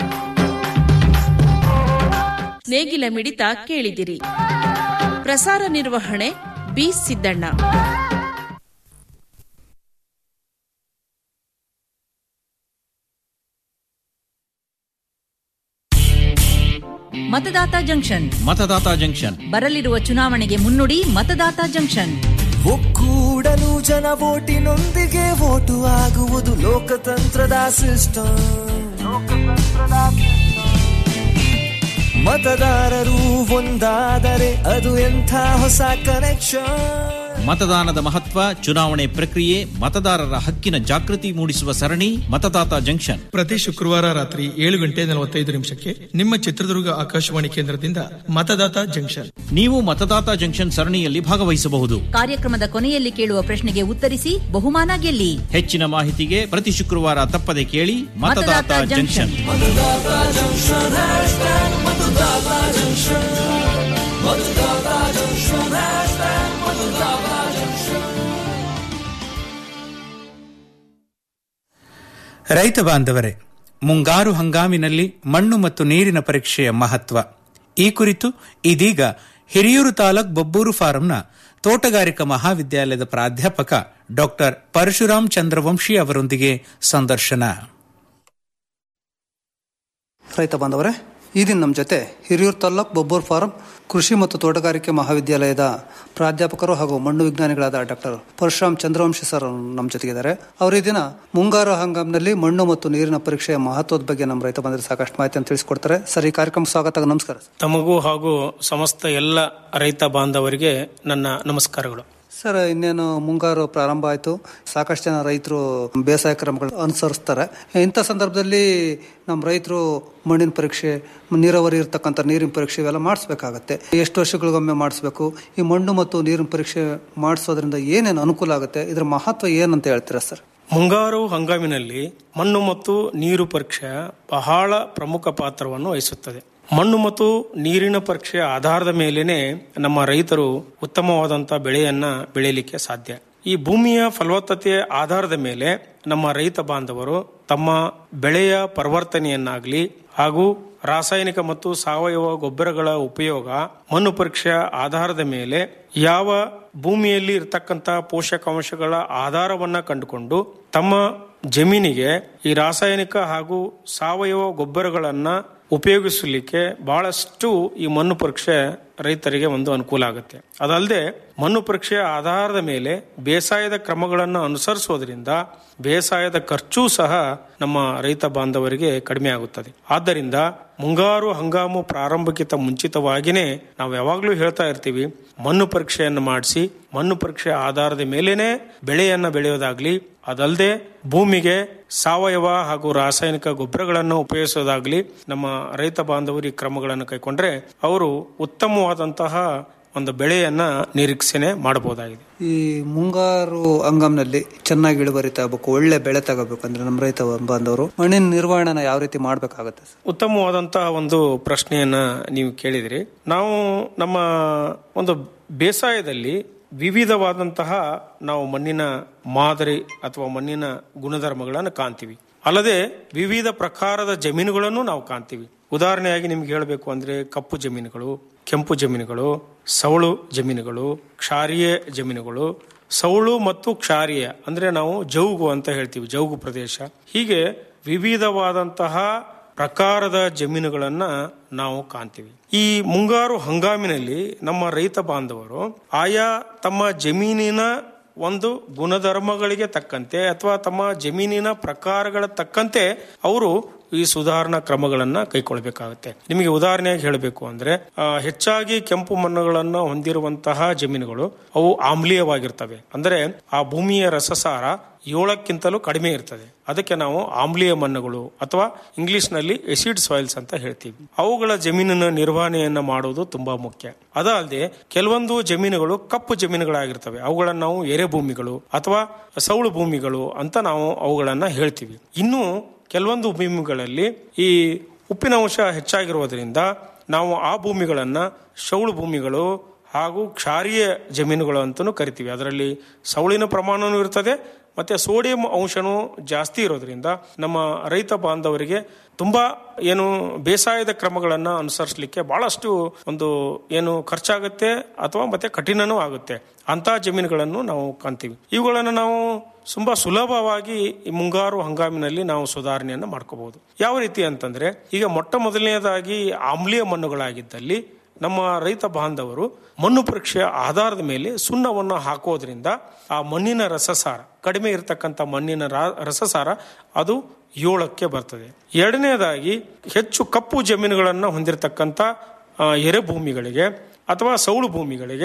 ನೇಗಿಲ ಮಿಡಿತ ಕೇಳಿದಿರಿ ಪ್ರಸಾರ ನಿರ್ವಹಣೆ ಬಿ ಸಿದ್ದಣ್ಣ ಮತದಾತ ಜಂಕ್ಷನ್ ಮತದಾತ ಜಂಕ್ಷನ್ ಬರಲಿರುವ ಚುನಾವಣೆಗೆ ಮುನ್ನುಡಿ ಮತದಾತ ಜಂಕ್ಷನ್ ಒಕ್ಕೂಡಲು ಜನ ಓಟಿನೊಂದಿಗೆ ಓಟು ಆಗುವುದು ಲೋಕತಂತ್ರದ ಸಿಸ್ಟಮ್ ಮತದಾರರು ಒಂದಾದರೆ ಅದು ಎಂಥ ಹೊಸ ಕನೆಕ್ಷನ್ ಮತದಾನದ ಮಹತ್ವ ಚುನಾವಣೆ ಪ್ರಕ್ರಿಯೆ ಮತದಾರರ ಹಕ್ಕಿನ ಜಾಗೃತಿ ಮೂಡಿಸುವ ಸರಣಿ ಮತದಾತ ಜಂಕ್ಷನ್ ಪ್ರತಿ ಶುಕ್ರವಾರ ರಾತ್ರಿ ಏಳು ಗಂಟೆ ನಲವತ್ತೈದು ನಿಮಿಷಕ್ಕೆ ನಿಮ್ಮ ಚಿತ್ರದುರ್ಗ ಆಕಾಶವಾಣಿ ಕೇಂದ್ರದಿಂದ ಮತದಾತ ಜಂಕ್ಷನ್ ನೀವು ಮತದಾತ ಜಂಕ್ಷನ್ ಸರಣಿಯಲ್ಲಿ ಭಾಗವಹಿಸಬಹುದು ಕಾರ್ಯಕ್ರಮದ ಕೊನೆಯಲ್ಲಿ ಕೇಳುವ ಪ್ರಶ್ನೆಗೆ ಉತ್ತರಿಸಿ ಬಹುಮಾನ ಗೆಲ್ಲಿ ಹೆಚ್ಚಿನ ಮಾಹಿತಿಗೆ ಪ್ರತಿ ಶುಕ್ರವಾರ ತಪ್ಪದೆ ಕೇಳಿ ಮತದಾತ ಜಂಕ್ಷನ್ ರೈತ ಬಾಂಧವರೇ ಮುಂಗಾರು ಹಂಗಾಮಿನಲ್ಲಿ ಮಣ್ಣು ಮತ್ತು ನೀರಿನ ಪರೀಕ್ಷೆಯ ಮಹತ್ವ ಈ ಕುರಿತು ಇದೀಗ ಹಿರಿಯೂರು ತಾಲೂಕ್ ಬೊಬ್ಬೂರು ಫಾರಂನ ತೋಟಗಾರಿಕಾ ಮಹಾವಿದ್ಯಾಲಯದ ಪ್ರಾಧ್ಯಾಪಕ ಡಾಕ್ಟರ್ ಪರಶುರಾಮ್ ಚಂದ್ರವಂಶಿ ಅವರೊಂದಿಗೆ ಸಂದರ್ಶನ ರೈತ ಬಾಂಧವರೇ ಈ ದಿನ ನಮ್ಮ ಜೊತೆ ಹಿರಿಯೂರು ತಾಲ್ಲೂಕು ಬೊಬ್ಬೂರ್ ಫಾರಂ ಕೃಷಿ ಮತ್ತು ತೋಟಗಾರಿಕೆ ಮಹಾವಿದ್ಯಾಲಯದ ಪ್ರಾಧ್ಯಾಪಕರು ಹಾಗೂ ಮಣ್ಣು ವಿಜ್ಞಾನಿಗಳಾದ ಡಾಕ್ಟರ್ ಪರಶುರಾಮ್ ಚಂದ್ರವಂಶಿ ಸರ್ ನಮ್ಮ ಜೊತೆಗಿದ್ದಾರೆ ಅವರು ಈ ದಿನ ಮುಂಗಾರು ಹಂಗಾಮಿನಲ್ಲಿ ಮಣ್ಣು ಮತ್ತು ನೀರಿನ ಪರೀಕ್ಷೆಯ ಮಹತ್ವದ ಬಗ್ಗೆ ನಮ್ಮ ರೈತ ಬಂದರೆ ಸಾಕಷ್ಟು ಮಾಹಿತಿಯನ್ನು ತಿಳಿಸಿಕೊಡ್ತಾರೆ ಸರ್ ಈ ಕಾರ್ಯಕ್ರಮ ಸ್ವಾಗತ ನಮಸ್ಕಾರ ತಮಗೂ ಹಾಗೂ ಸಮಸ್ತ ಎಲ್ಲ ರೈತ ಬಾಂಧವರಿಗೆ ನನ್ನ ನಮಸ್ಕಾರಗಳು ಸರ್ ಇನ್ನೇನು ಮುಂಗಾರು ಪ್ರಾರಂಭ ಆಯಿತು ಸಾಕಷ್ಟು ಜನ ರೈತರು ಬೇಸಾಯ ಕ್ರಮಗಳು ಅನುಸರಿಸ್ತಾರೆ ಇಂಥ ಸಂದರ್ಭದಲ್ಲಿ ನಮ್ಮ ರೈತರು ಮಣ್ಣಿನ ಪರೀಕ್ಷೆ ನೀರಾವರಿ ಇರ್ತಕ್ಕಂಥ ನೀರಿನ ಪರೀಕ್ಷೆ ಇವೆಲ್ಲ ಮಾಡಿಸ್ಬೇಕಾಗತ್ತೆ ಎಷ್ಟು ವರ್ಷಗಳಿಗೊಮ್ಮೆ ಮಾಡಿಸ್ಬೇಕು ಈ ಮಣ್ಣು ಮತ್ತು ನೀರಿನ ಪರೀಕ್ಷೆ ಮಾಡಿಸೋದ್ರಿಂದ ಏನೇನು ಅನುಕೂಲ ಆಗುತ್ತೆ ಇದರ ಮಹತ್ವ ಏನಂತ ಹೇಳ್ತೀರಾ ಸರ್ ಮುಂಗಾರು ಹಂಗಾಮಿನಲ್ಲಿ ಮಣ್ಣು ಮತ್ತು ನೀರು ಪರೀಕ್ಷೆ ಬಹಳ ಪ್ರಮುಖ ಪಾತ್ರವನ್ನು ವಹಿಸುತ್ತದೆ ಮಣ್ಣು ಮತ್ತು ನೀರಿನ ಪರೀಕ್ಷೆಯ ಆಧಾರದ ಮೇಲೇನೆ ನಮ್ಮ ರೈತರು ಉತ್ತಮವಾದಂಥ ಬೆಳೆಯನ್ನ ಬೆಳೆಯಲಿಕ್ಕೆ ಸಾಧ್ಯ ಈ ಭೂಮಿಯ ಫಲವತ್ತತೆಯ ಆಧಾರದ ಮೇಲೆ ನಮ್ಮ ರೈತ ಬಾಂಧವರು ತಮ್ಮ ಬೆಳೆಯ ಪರಿವರ್ತನೆಯನ್ನಾಗಲಿ ಹಾಗೂ ರಾಸಾಯನಿಕ ಮತ್ತು ಸಾವಯವ ಗೊಬ್ಬರಗಳ ಉಪಯೋಗ ಮಣ್ಣು ಪರೀಕ್ಷೆಯ ಆಧಾರದ ಮೇಲೆ ಯಾವ ಭೂಮಿಯಲ್ಲಿ ಇರತಕ್ಕಂತ ಪೋಷಕಾಂಶಗಳ ಆಧಾರವನ್ನ ಕಂಡುಕೊಂಡು ತಮ್ಮ ಜಮೀನಿಗೆ ಈ ರಾಸಾಯನಿಕ ಹಾಗೂ ಸಾವಯವ ಗೊಬ್ಬರಗಳನ್ನ ಉಪಯೋಗಿಸಲಿಕ್ಕೆ ಬಹಳಷ್ಟು ಈ ಮಣ್ಣು ಪರೀಕ್ಷೆ ರೈತರಿಗೆ ಒಂದು ಅನುಕೂಲ ಆಗುತ್ತೆ ಅದಲ್ಲದೆ ಮಣ್ಣು ಪರೀಕ್ಷೆಯ ಆಧಾರದ ಮೇಲೆ ಬೇಸಾಯದ ಕ್ರಮಗಳನ್ನು ಅನುಸರಿಸುವುದರಿಂದ ಬೇಸಾಯದ ಖರ್ಚು ಸಹ ನಮ್ಮ ರೈತ ಬಾಂಧವರಿಗೆ ಕಡಿಮೆ ಆಗುತ್ತದೆ ಆದ್ದರಿಂದ ಮುಂಗಾರು ಹಂಗಾಮು ಪ್ರಾರಂಭಕ್ಕಿಂತ ಮುಂಚಿತವಾಗಿಯೇ ನಾವು ಯಾವಾಗಲೂ ಹೇಳ್ತಾ ಇರ್ತೀವಿ ಮಣ್ಣು ಪರೀಕ್ಷೆಯನ್ನು ಮಾಡಿಸಿ ಮಣ್ಣು ಪರೀಕ್ಷೆಯ ಆಧಾರದ ಮೇಲೇನೆ ಬೆಳೆಯನ್ನ ಬೆಳೆಯೋದಾಗ್ಲಿ ಅದಲ್ಲದೆ ಭೂಮಿಗೆ ಸಾವಯವ ಹಾಗೂ ರಾಸಾಯನಿಕ ಗೊಬ್ಬರಗಳನ್ನು ಉಪಯೋಗಿಸೋದಾಗ್ಲಿ ನಮ್ಮ ರೈತ ಬಾಂಧವರು ಈ ಕ್ರಮಗಳನ್ನು ಕೈಕೊಂಡ್ರೆ ಅವರು ಉತ್ತಮವಾದಂತಹ ಒಂದು ಬೆಳೆಯನ್ನ ನಿರೀಕ್ಷಣೆ ಮಾಡಬಹುದಾಗಿದೆ ಈ ಮುಂಗಾರು ಹಂಗಾಮ್ನಲ್ಲಿ ಚೆನ್ನಾಗಿ ಇಳುವರಿ ತಗೋಬೇಕು ಒಳ್ಳೆ ಬೆಳೆ ತಗೋಬೇಕು ಅಂದ್ರೆ ನಮ್ಮ ರೈತ ಬಾಂಧವರು ಮಣ್ಣಿನ ನಿರ್ವಹಣೆನ ಯಾವ ರೀತಿ ಮಾಡ್ಬೇಕಾಗತ್ತೆ ಸರ್ ಉತ್ತಮವಾದಂತಹ ಒಂದು ಪ್ರಶ್ನೆಯನ್ನ ನೀವು ಕೇಳಿದಿರಿ ನಾವು ನಮ್ಮ ಒಂದು ಬೇಸಾಯದಲ್ಲಿ ವಿವಿಧವಾದಂತಹ ನಾವು ಮಣ್ಣಿನ ಮಾದರಿ ಅಥವಾ ಮಣ್ಣಿನ ಗುಣಧರ್ಮಗಳನ್ನು ಕಾಣ್ತೀವಿ ಅಲ್ಲದೆ ವಿವಿಧ ಪ್ರಕಾರದ ಜಮೀನುಗಳನ್ನು ನಾವು ಕಾಣ್ತೀವಿ ಉದಾಹರಣೆಯಾಗಿ ನಿಮ್ಗೆ ಹೇಳಬೇಕು ಅಂದ್ರೆ ಕಪ್ಪು ಜಮೀನುಗಳು ಕೆಂಪು ಜಮೀನುಗಳು ಸವಳು ಜಮೀನುಗಳು ಕ್ಷಾರಿಯ ಜಮೀನುಗಳು ಸವಳು ಮತ್ತು ಕ್ಷಾರಿಯ ಅಂದ್ರೆ ನಾವು ಜೌಗು ಅಂತ ಹೇಳ್ತೀವಿ ಜೌಗು ಪ್ರದೇಶ ಹೀಗೆ ವಿವಿಧವಾದಂತಹ ಪ್ರಕಾರದ ಜಮೀನುಗಳನ್ನ ನಾವು ಕಾಣ್ತೀವಿ ಈ ಮುಂಗಾರು ಹಂಗಾಮಿನಲ್ಲಿ ನಮ್ಮ ರೈತ ಬಾಂಧವರು ಆಯಾ ತಮ್ಮ ಜಮೀನಿನ ಒಂದು ಗುಣಧರ್ಮಗಳಿಗೆ ತಕ್ಕಂತೆ ಅಥವಾ ತಮ್ಮ ಜಮೀನಿನ ಪ್ರಕಾರಗಳ ತಕ್ಕಂತೆ ಅವರು ಈ ಸುಧಾರಣಾ ಕ್ರಮಗಳನ್ನ ಕೈಗೊಳ್ಳಬೇಕಾಗುತ್ತೆ ನಿಮಗೆ ಉದಾಹರಣೆಯಾಗಿ ಹೇಳಬೇಕು ಅಂದ್ರೆ ಆ, ಹೆಚ್ಚಾಗಿ ಕೆಂಪು ಮಣ್ಣುಗಳನ್ನ ಹೊಂದಿರುವಂತಹ ಜಮೀನುಗಳು ಅವು ಆಮ್ಲೀಯವಾಗಿರ್ತವೆ ಅಂದ್ರೆ ಆ ಭೂಮಿಯ ರಸಸಾರ ಏಳಕ್ಕಿಂತಲೂ ಕಡಿಮೆ ಇರ್ತದೆ ಅದಕ್ಕೆ ನಾವು ಆಮ್ಲೀಯ ಮಣ್ಣುಗಳು ಅಥವಾ ಇಂಗ್ಲಿಷ್ ನಲ್ಲಿ ಎಸಿಡ್ ಸಾಯಿಲ್ಸ್ ಅಂತ ಹೇಳ್ತೀವಿ ಅವುಗಳ ಜಮೀನಿನ ನಿರ್ವಹಣೆಯನ್ನ ಮಾಡುವುದು ತುಂಬಾ ಮುಖ್ಯ ಅದಲ್ಲದೆ ಕೆಲವೊಂದು ಜಮೀನುಗಳು ಕಪ್ಪು ಜಮೀನುಗಳಾಗಿರ್ತವೆ ಅವುಗಳನ್ನ ನಾವು ಎರೆ ಭೂಮಿಗಳು ಅಥವಾ ಸೌಳು ಭೂಮಿಗಳು ಅಂತ ನಾವು ಅವುಗಳನ್ನ ಹೇಳ್ತೀವಿ ಇನ್ನು ಕೆಲವೊಂದು ಭೂಮಿಗಳಲ್ಲಿ ಈ ಉಪ್ಪಿನ ಅಂಶ ಹೆಚ್ಚಾಗಿರುವುದರಿಂದ ನಾವು ಆ ಭೂಮಿಗಳನ್ನ ಸೌಳು ಭೂಮಿಗಳು ಹಾಗೂ ಕ್ಷಾರೀಯ ಜಮೀನುಗಳು ಅಂತಲೂ ಕರಿತೀವಿ ಅದರಲ್ಲಿ ಸೌಳಿನ ಪ್ರಮಾಣವೂ ಇರ್ತದೆ ಮತ್ತೆ ಸೋಡಿಯಂ ಅಂಶನೂ ಜಾಸ್ತಿ ಇರೋದ್ರಿಂದ ನಮ್ಮ ರೈತ ಬಾಂಧವರಿಗೆ ತುಂಬಾ ಏನು ಬೇಸಾಯದ ಕ್ರಮಗಳನ್ನ ಅನುಸರಿಸಲಿಕ್ಕೆ ಬಹಳಷ್ಟು ಒಂದು ಏನು ಖರ್ಚಾಗುತ್ತೆ ಅಥವಾ ಮತ್ತೆ ಕಠಿಣನೂ ಆಗುತ್ತೆ ಅಂತ ಜಮೀನುಗಳನ್ನು ನಾವು ಕಾಣ್ತೀವಿ ಇವುಗಳನ್ನು ನಾವು ತುಂಬಾ ಸುಲಭವಾಗಿ ಈ ಮುಂಗಾರು ಹಂಗಾಮಿನಲ್ಲಿ ನಾವು ಸುಧಾರಣೆಯನ್ನು ಮಾಡ್ಕೋಬಹುದು ಯಾವ ರೀತಿ ಅಂತಂದ್ರೆ ಈಗ ಮೊಟ್ಟ ಮೊದಲನೆಯದಾಗಿ ಆಮ್ಲೀಯ ಮಣ್ಣುಗಳಾಗಿದ್ದಲ್ಲಿ ನಮ್ಮ ರೈತ ಬಾಂಧವರು ಮಣ್ಣು ಪರೀಕ್ಷೆಯ ಆಧಾರದ ಮೇಲೆ ಸುಣ್ಣವನ್ನು ಹಾಕೋದ್ರಿಂದ ಆ ಮಣ್ಣಿನ ರಸಸಾರ ಕಡಿಮೆ ಇರತಕ್ಕಂಥ ಮಣ್ಣಿನ ರಾ- ರಸಸಾರ ಅದು ಏಳಕ್ಕೆ ಬರ್ತದೆ ಎರಡನೇದಾಗಿ ಹೆಚ್ಚು ಕಪ್ಪು ಜಮೀನುಗಳನ್ನು ಹೊಂದಿರತಕ್ಕಂಥ ಆ, ಎರೆ ಭೂಮಿಗಳಿಗೆ ಅಥವಾ ಸೌಳು ಭೂಮಿಗಳಿಗೆ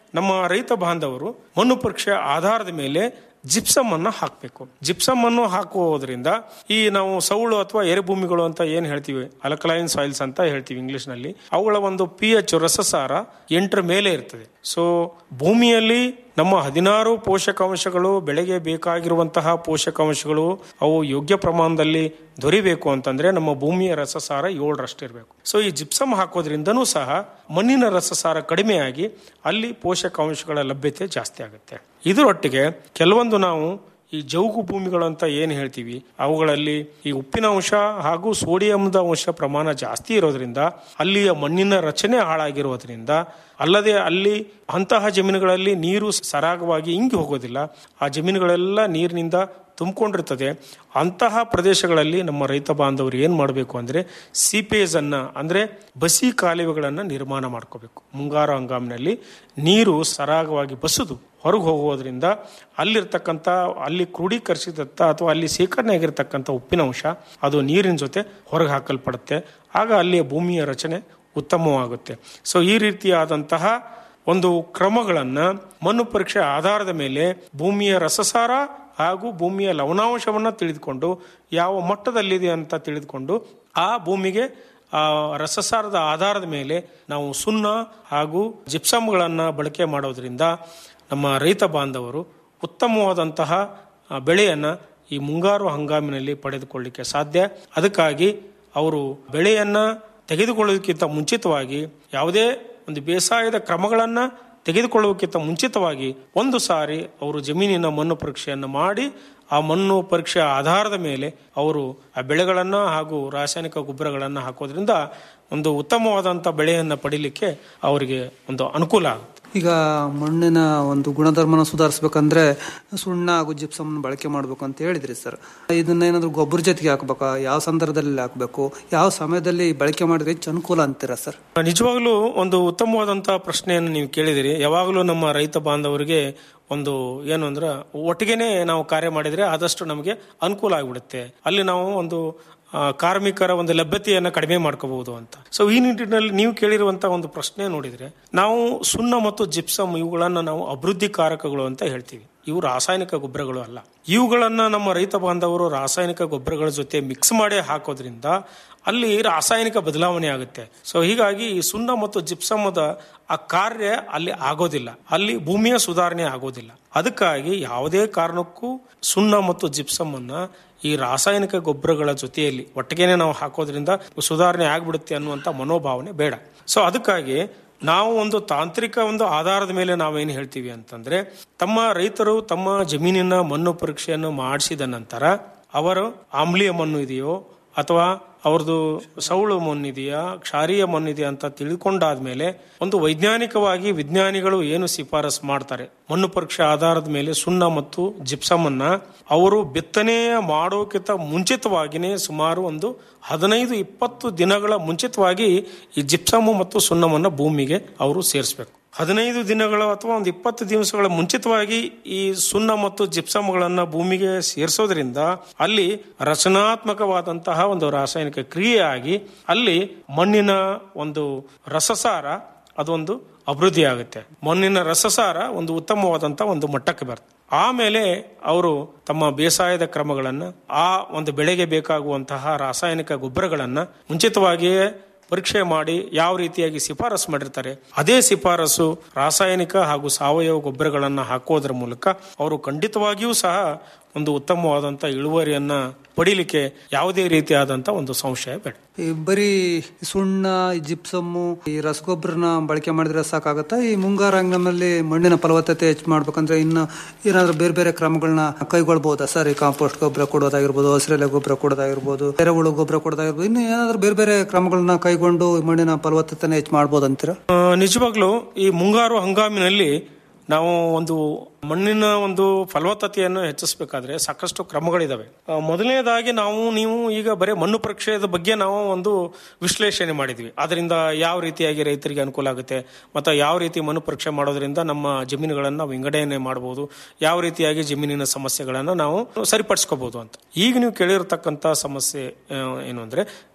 ನಮ್ಮ ರೈತ ಬಾಂಧವರು ಮಣ್ಣು ಪರೀಕ್ಷೆ ಆಧಾರದ ಮೇಲೆ ಜಿಪ್ಸಮ್ ಅನ್ನ ಹಾಕಬೇಕು ಜಿಪ್ಸಮ್ ಅನ್ನು ಹಾಕುವುದರಿಂದ ಈ ನಾವು ಸೌಳು ಅಥವಾ ಎರೆಭೂಮಿಗಳು ಅಂತ ಏನ್ ಹೇಳ್ತೀವಿ ಅಲ್ಕಲೈನ್ ಸಾಯಿಲ್ಸ್ ಅಂತ ಹೇಳ್ತೀವಿ ಇಂಗ್ಲಿಷ್ ನಲ್ಲಿ ಅವುಗಳ ಒಂದು ಪಿ ಎಚ್ ರಸಸಾರ ಎಂಟರ ಮೇಲೆ ಇರ್ತದೆ ಸೊ ಭೂಮಿಯಲ್ಲಿ ನಮ್ಮ ಹದಿನಾರು ಪೋಷಕಾಂಶಗಳು ಬೆಳೆಗೆ ಬೇಕಾಗಿರುವಂತಹ ಪೋಷಕಾಂಶಗಳು ಅವು ಯೋಗ್ಯ ಪ್ರಮಾಣದಲ್ಲಿ ದೊರಿಬೇಕು ಅಂತಂದ್ರೆ ನಮ್ಮ ಭೂಮಿಯ ರಸಸಾರ ಏಳರಷ್ಟಿರಬೇಕು ಸೊ ಈ ಜಿಪ್ಸಮ್ ಹಾಕೋದ್ರಿಂದನೂ ಸಹ ಮಣ್ಣಿನ ರಸಸಾರ ಕಡಿಮೆಯಾಗಿ ಅಲ್ಲಿ ಪೋಷಕಾಂಶಗಳ ಲಭ್ಯತೆ ಜಾಸ್ತಿ ಆಗುತ್ತೆ ಇದರೊಟ್ಟಿಗೆ ಕೆಲವೊಂದು ನಾವು ಈ ಜೌಗು ಭೂಮಿಗಳು ಅಂತ ಏನು ಹೇಳ್ತೀವಿ ಅವುಗಳಲ್ಲಿ ಈ ಉಪ್ಪಿನ ಅಂಶ ಹಾಗೂ ಸೋಡಿಯಂದ ಅಂಶ ಪ್ರಮಾಣ ಜಾಸ್ತಿ ಇರೋದ್ರಿಂದ ಅಲ್ಲಿಯ ಮಣ್ಣಿನ ರಚನೆ ಹಾಳಾಗಿರೋದ್ರಿಂದ ಅಲ್ಲದೆ ಅಲ್ಲಿ ಅಂತಹ ಜಮೀನುಗಳಲ್ಲಿ ನೀರು ಸರಾಗವಾಗಿ ಇಂಗಿ ಹೋಗೋದಿಲ್ಲ ಆ ಜಮೀನುಗಳೆಲ್ಲ ನೀರಿನಿಂದ ತುಂಬಿಕೊಂಡಿರ್ತದೆ ಅಂತಹ ಪ್ರದೇಶಗಳಲ್ಲಿ ನಮ್ಮ ರೈತ ಬಾಂಧವರು ಏನು ಮಾಡಬೇಕು ಅಂದರೆ ಸೀಪೇಜ್ ಅನ್ನ ಅಂದರೆ ಬಸಿ ಕಾಲುವೆಗಳನ್ನು ನಿರ್ಮಾಣ ಮಾಡ್ಕೋಬೇಕು ಮುಂಗಾರು ಹಂಗಾಮಿನಲ್ಲಿ ನೀರು ಸರಾಗವಾಗಿ ಬಸಿದು ಹೊರಗೆ ಹೋಗೋದ್ರಿಂದ ಅಲ್ಲಿರ್ತಕ್ಕಂಥ ಅಲ್ಲಿ ಕ್ರೋಢೀಕರಿಸಿದಂಥ ಅಥವಾ ಅಲ್ಲಿ ಶೇಖರಣೆ ಆಗಿರ್ತಕ್ಕಂಥ ಉಪ್ಪಿನ ಅಂಶ ಅದು ನೀರಿನ ಜೊತೆ ಹೊರಗೆ ಹಾಕಲ್ಪಡುತ್ತೆ ಆಗ ಅಲ್ಲಿಯ ಭೂಮಿಯ ರಚನೆ ಉತ್ತಮವಾಗುತ್ತೆ ಸೊ ಈ ರೀತಿಯಾದಂತಹ ಒಂದು ಕ್ರಮಗಳನ್ನು ಮಣ್ಣು ಪರೀಕ್ಷೆ ಆಧಾರದ ಮೇಲೆ ಭೂಮಿಯ ರಸಸಾರ ಹಾಗೂ ಭೂಮಿಯ ಲವಣಾಂಶವನ್ನು ತಿಳಿದುಕೊಂಡು ಯಾವ ಮಟ್ಟದಲ್ಲಿದೆ ಅಂತ ತಿಳಿದುಕೊಂಡು ಆ ಭೂಮಿಗೆ ಆ ರಸಸಾರದ ಆಧಾರದ ಮೇಲೆ ನಾವು ಸುಣ್ಣ ಹಾಗೂ ಜಿಪ್ಸಮ್ಗಳನ್ನು ಬಳಕೆ ಮಾಡೋದ್ರಿಂದ ನಮ್ಮ ರೈತ ಬಾಂಧವರು ಉತ್ತಮವಾದಂತಹ ಬೆಳೆಯನ್ನು ಈ ಮುಂಗಾರು ಹಂಗಾಮಿನಲ್ಲಿ ಪಡೆದುಕೊಳ್ಳಿಕ್ಕೆ ಸಾಧ್ಯ ಅದಕ್ಕಾಗಿ ಅವರು ಬೆಳೆಯನ್ನು ತೆಗೆದುಕೊಳ್ಳೋದಕ್ಕಿಂತ ಮುಂಚಿತವಾಗಿ ಯಾವುದೇ ಒಂದು ಬೇಸಾಯದ ಕ್ರಮಗಳನ್ನು ತೆಗೆದುಕೊಳ್ಳುವುದಕ್ಕಿಂತ ಮುಂಚಿತವಾಗಿ ಒಂದು ಸಾರಿ ಅವರು ಜಮೀನಿನ ಮಣ್ಣು ಪರೀಕ್ಷೆಯನ್ನು ಮಾಡಿ ಆ ಮಣ್ಣು ಪರೀಕ್ಷೆ ಆಧಾರದ ಮೇಲೆ ಅವರು ಆ ಬೆಳೆಗಳನ್ನು ಹಾಗೂ ರಾಸಾಯನಿಕ ಗೊಬ್ಬರಗಳನ್ನು ಹಾಕೋದ್ರಿಂದ ಒಂದು ಉತ್ತಮವಾದಂಥ ಬೆಳೆಯನ್ನು ಪಡಿಲಿಕ್ಕೆ ಅವರಿಗೆ ಒಂದು ಅನುಕೂಲ ಆಗುತ್ತೆ ಈಗ ಮಣ್ಣಿನ ಒಂದು ಗುಣಧರ್ಮನ ಸುಧಾರಿಸ್ಬೇಕಂದ್ರೆ ಸುಣ್ಣ ಹಾಗೂ ಜಿಪ್ಸಮ್ ಬಳಕೆ ಮಾಡಬೇಕು ಅಂತ ಹೇಳಿದ್ರಿ ಸರ್ ಇದನ್ನ ಏನಾದ್ರು ಗೊಬ್ಬರ ಜೊತೆಗೆ ಹಾಕ್ಬೇಕಾ ಯಾವ ಸಂದರ್ಭದಲ್ಲಿ ಹಾಕಬೇಕು ಯಾವ ಸಮಯದಲ್ಲಿ ಬಳಕೆ ಮಾಡಿದ್ರೆ ಹೆಚ್ಚು ಅನುಕೂಲ ಅಂತೀರಾ ಸರ್ ನಿಜವಾಗ್ಲೂ ಒಂದು ಉತ್ತಮವಾದಂತಹ ಪ್ರಶ್ನೆಯನ್ನು ನೀವು ಕೇಳಿದಿರಿ ಯಾವಾಗಲೂ ನಮ್ಮ ರೈತ ಬಾಂಧವರಿಗೆ ಒಂದು ಏನು ಅಂದ್ರೆ ಒಟ್ಟಿಗೆನೆ ನಾವು ಕಾರ್ಯ ಮಾಡಿದ್ರೆ ಆದಷ್ಟು ನಮಗೆ ಅನುಕೂಲ ಆಗಿಬಿಡುತ್ತೆ ಅಲ್ಲಿ ನಾವು ಒಂದು ಆ, ಕಾರ್ಮಿಕರ ಒಂದು ಲಭ್ಯತೆಯನ್ನು ಕಡಿಮೆ ಮಾಡ್ಕೋಬಹುದು ಅಂತ ಸೊ ಈ ನಿಟ್ಟಿನಲ್ಲಿ ನೀವು ಕೇಳಿರುವಂತ ಒಂದು ಪ್ರಶ್ನೆ ನೋಡಿದ್ರೆ ನಾವು ಸುಣ್ಣ ಮತ್ತು ಜಿಪ್ಸಮ್ ಇವುಗಳನ್ನ ನಾವು ಅಭಿವೃದ್ಧಿ ಕಾರಕಗಳು ಅಂತ ಹೇಳ್ತೀವಿ ಇವು ರಾಸಾಯನಿಕ ಗೊಬ್ಬರಗಳು ಅಲ್ಲ ಇವುಗಳನ್ನ ನಮ್ಮ ರೈತ ಬಾಂಧವರು ರಾಸಾಯನಿಕ ಗೊಬ್ಬರಗಳ ಜೊತೆ ಮಿಕ್ಸ್ ಮಾಡಿ ಹಾಕೋದ್ರಿಂದ ಅಲ್ಲಿ ರಾಸಾಯನಿಕ ಬದಲಾವಣೆ ಆಗುತ್ತೆ ಸೊ ಹೀಗಾಗಿ ಈ ಸುಣ್ಣ ಮತ್ತು ಜಿಪ್ಸಮದ ಆ ಕಾರ್ಯ ಅಲ್ಲಿ ಆಗೋದಿಲ್ಲ ಅಲ್ಲಿ ಭೂಮಿಯ ಸುಧಾರಣೆ ಆಗೋದಿಲ್ಲ ಅದಕ್ಕಾಗಿ ಯಾವುದೇ ಕಾರಣಕ್ಕೂ ಸುಣ್ಣ ಮತ್ತು ಜಿಪ್ಸಮ್ ಅನ್ನ ಈ ರಾಸಾಯನಿಕ ಗೊಬ್ಬರಗಳ ಜೊತೆಯಲ್ಲಿ ಒಟ್ಟಿಗೆನೆ ನಾವು ಹಾಕೋದ್ರಿಂದ ಸುಧಾರಣೆ ಆಗ್ಬಿಡುತ್ತೆ ಅನ್ನುವಂಥ ಮನೋಭಾವನೆ ಬೇಡ ಸೊ ಅದಕ್ಕಾಗಿ ನಾವು ಒಂದು ತಾಂತ್ರಿಕ ಒಂದು ಆಧಾರದ ಮೇಲೆ ನಾವೇನು ಹೇಳ್ತೀವಿ ಅಂತಂದ್ರೆ ತಮ್ಮ ರೈತರು ತಮ್ಮ ಜಮೀನಿನ ಮಣ್ಣು ಪರೀಕ್ಷೆಯನ್ನು ಮಾಡಿಸಿದ ನಂತರ ಅವರು ಆಮ್ಲೀಯ ಮಣ್ಣು ಇದೆಯೋ ಅಥವಾ ಅವ್ರದ್ದು ಸೌಳು ಮಣ್ಣಿದೆಯಾ ಕ್ಷಾರೀಯ ಮಣ್ಣಿದೆಯಾ ಅಂತ ತಿಳ್ಕೊಂಡಾದ್ಮೇಲೆ ಒಂದು ವೈಜ್ಞಾನಿಕವಾಗಿ ವಿಜ್ಞಾನಿಗಳು ಏನು ಶಿಫಾರಸ್ ಮಾಡ್ತಾರೆ ಮಣ್ಣು ಪರೀಕ್ಷೆ ಆಧಾರದ ಮೇಲೆ ಸುಣ್ಣ ಮತ್ತು ಜಿಪ್ಸಮ್ ಅನ್ನ ಅವರು ಬಿತ್ತನೆ ಮಾಡೋಕ್ಕಿಂತ ಮುಂಚಿತವಾಗಿನೇ ಸುಮಾರು ಒಂದು ಹದಿನೈದು ಇಪ್ಪತ್ತು ದಿನಗಳ ಮುಂಚಿತವಾಗಿ ಈ ಜಿಪ್ಸಮ್ ಮತ್ತು ಸುಣ್ಣವನ್ನು ಭೂಮಿಗೆ ಅವರು ಸೇರಿಸಬೇಕು ಹದಿನೈದು ದಿನಗಳ ಅಥವಾ ಒಂದು ಇಪ್ಪತ್ತು ದಿವಸಗಳ ಮುಂಚಿತವಾಗಿ ಈ ಸುಣ್ಣ ಮತ್ತು ಜಿಪ್ಸಮ್ಗಳನ್ನ ಭೂಮಿಗೆ ಸೇರಿಸೋದ್ರಿಂದ ಅಲ್ಲಿ ರಚನಾತ್ಮಕವಾದಂತಹ ಒಂದು ರಾಸಾಯನಿಕ ಕ್ರಿಯೆ ಆಗಿ ಅಲ್ಲಿ ಮಣ್ಣಿನ ಒಂದು ರಸಸಾರ ಅದೊಂದು ಅಭಿವೃದ್ಧಿ ಆಗುತ್ತೆ ಮಣ್ಣಿನ ರಸಸಾರ ಒಂದು ಉತ್ತಮವಾದಂತಹ ಒಂದು ಮಟ್ಟಕ್ಕೆ ಬರುತ್ತೆ ಆಮೇಲೆ ಅವರು ತಮ್ಮ ಬೇಸಾಯದ ಕ್ರಮಗಳನ್ನ ಆ ಒಂದು ಬೆಳೆಗೆ ಬೇಕಾಗುವಂತಹ ರಾಸಾಯನಿಕ ಗೊಬ್ಬರಗಳನ್ನ ಮುಂಚಿತವಾಗಿಯೇ ಪರೀಕ್ಷೆ ಮಾಡಿ ಯಾವ ರೀತಿಯಾಗಿ ಶಿಫಾರಸು ಮಾಡಿರ್ತಾರೆ ಅದೇ ಶಿಫಾರಸು ರಾಸಾಯನಿಕ ಹಾಗೂ ಸಾವಯವ ಗೊಬ್ಬರಗಳನ್ನು ಹಾಕೋದ್ರ ಮೂಲಕ ಅವರು ಖಂಡಿತವಾಗಿಯೂ ಸಹ ಒಂದು ಉತ್ತಮವಾದಂಥ ಇಳುವರಿಯನ್ನ ಪಡಿಲಿಕ್ಕೆ ಯಾವುದೇ ರೀತಿಯಾದಂಥ ಒಂದು ಸಂಶಯ ಬೇಡ ಈ ಬರೀ ಸುಣ್ಣ ಈ ಜಿಪ್ಸಮ್ಮು ಈ ರಸಗೊಬ್ಬರನ ಬಳಕೆ ಮಾಡಿದ್ರೆ ಸಾಕಾಗತ್ತಾ ಈ ಮುಂಗಾರು ಹಂಗಾಮಲ್ಲಿ ಮಣ್ಣಿನ ಫಲವತ್ತತೆ ಹೆಚ್ಚು ಮಾಡ್ಬೇಕಂದ್ರೆ ಇನ್ನು ಏನಾದ್ರೂ ಬೇರೆ ಬೇರೆ ಕ್ರಮಗಳನ್ನ ಕೈಗೊಳ್ಬಹುದಾ ಸರ್ ಈ ಕಾಂಪೋಸ್ಟ್ ಗೊಬ್ಬರ ಕೊಡೋದಾಗಿರ್ಬೋದು ಹಸಿರೆಲೆ ಗೊಬ್ಬರ ಕೊಡೋದಾಗಿರ್ಬೋದು ಎರೆಹುಳು ಗೊಬ್ಬರ ಕೊಡೋದಾಗಿರ್ಬೋದು ಇನ್ನು ಏನಾದ್ರೂ ಬೇರೆ ಬೇರೆ ಕ್ರಮಗಳನ್ನ ಕೈಗೊಂಡು ಈ ಮಣ್ಣಿನ ಫಲವತ್ತತೆನ ಹೆಚ್ಚು ಮಾಡ್ಬೋದು ಅಂತೀರಾ ಆ, ನಿಜವಾಗ್ಲೂ ಈ ಮುಂಗಾರು ಹಂಗಾಮಿನಲ್ಲಿ ನಾವು ಒಂದು ಮಣ್ಣಿನ ಒಂದು ಫಲವತ್ತತೆಯನ್ನು ಹೆಚ್ಚಿಸಬೇಕಾದ್ರೆ ಸಾಕಷ್ಟು ಕ್ರಮಗಳಿದಾವೆ ಆ, ಮೊದಲನೇದಾಗಿ ನಾವು ನೀವು ಈಗ ಬರೀ ಮಣ್ಣು ಪರೀಕ್ಷೆಯ ಬಗ್ಗೆ ನಾವು ಒಂದು ವಿಶ್ಲೇಷಣೆ ಮಾಡಿದ್ವಿ ಅದರಿಂದ ಯಾವ ರೀತಿಯಾಗಿ ರೈತರಿಗೆ ಅನುಕೂಲ ಆಗುತ್ತೆ ಮತ್ತು ಯಾವ ರೀತಿ ಮಣ್ಣು ಪರೀಕ್ಷೆ ಮಾಡೋದ್ರಿಂದ ನಮ್ಮ ಜಮೀನುಗಳನ್ನು ನಾವು ವಿಂಗಡಣೆ ಮಾಡಬಹುದು ಯಾವ ರೀತಿಯಾಗಿ ಜಮೀನಿನ ಸಮಸ್ಯೆಗಳನ್ನು ನಾವು ಸರಿಪಡಿಸ್ಕೋಬಹುದು ಅಂತ ಈಗ ನೀವು ಕೇಳಿರತಕ್ಕಂಥ ಸಮಸ್ಯೆ ಆ, ಏನು ಅಂದ್ರೆ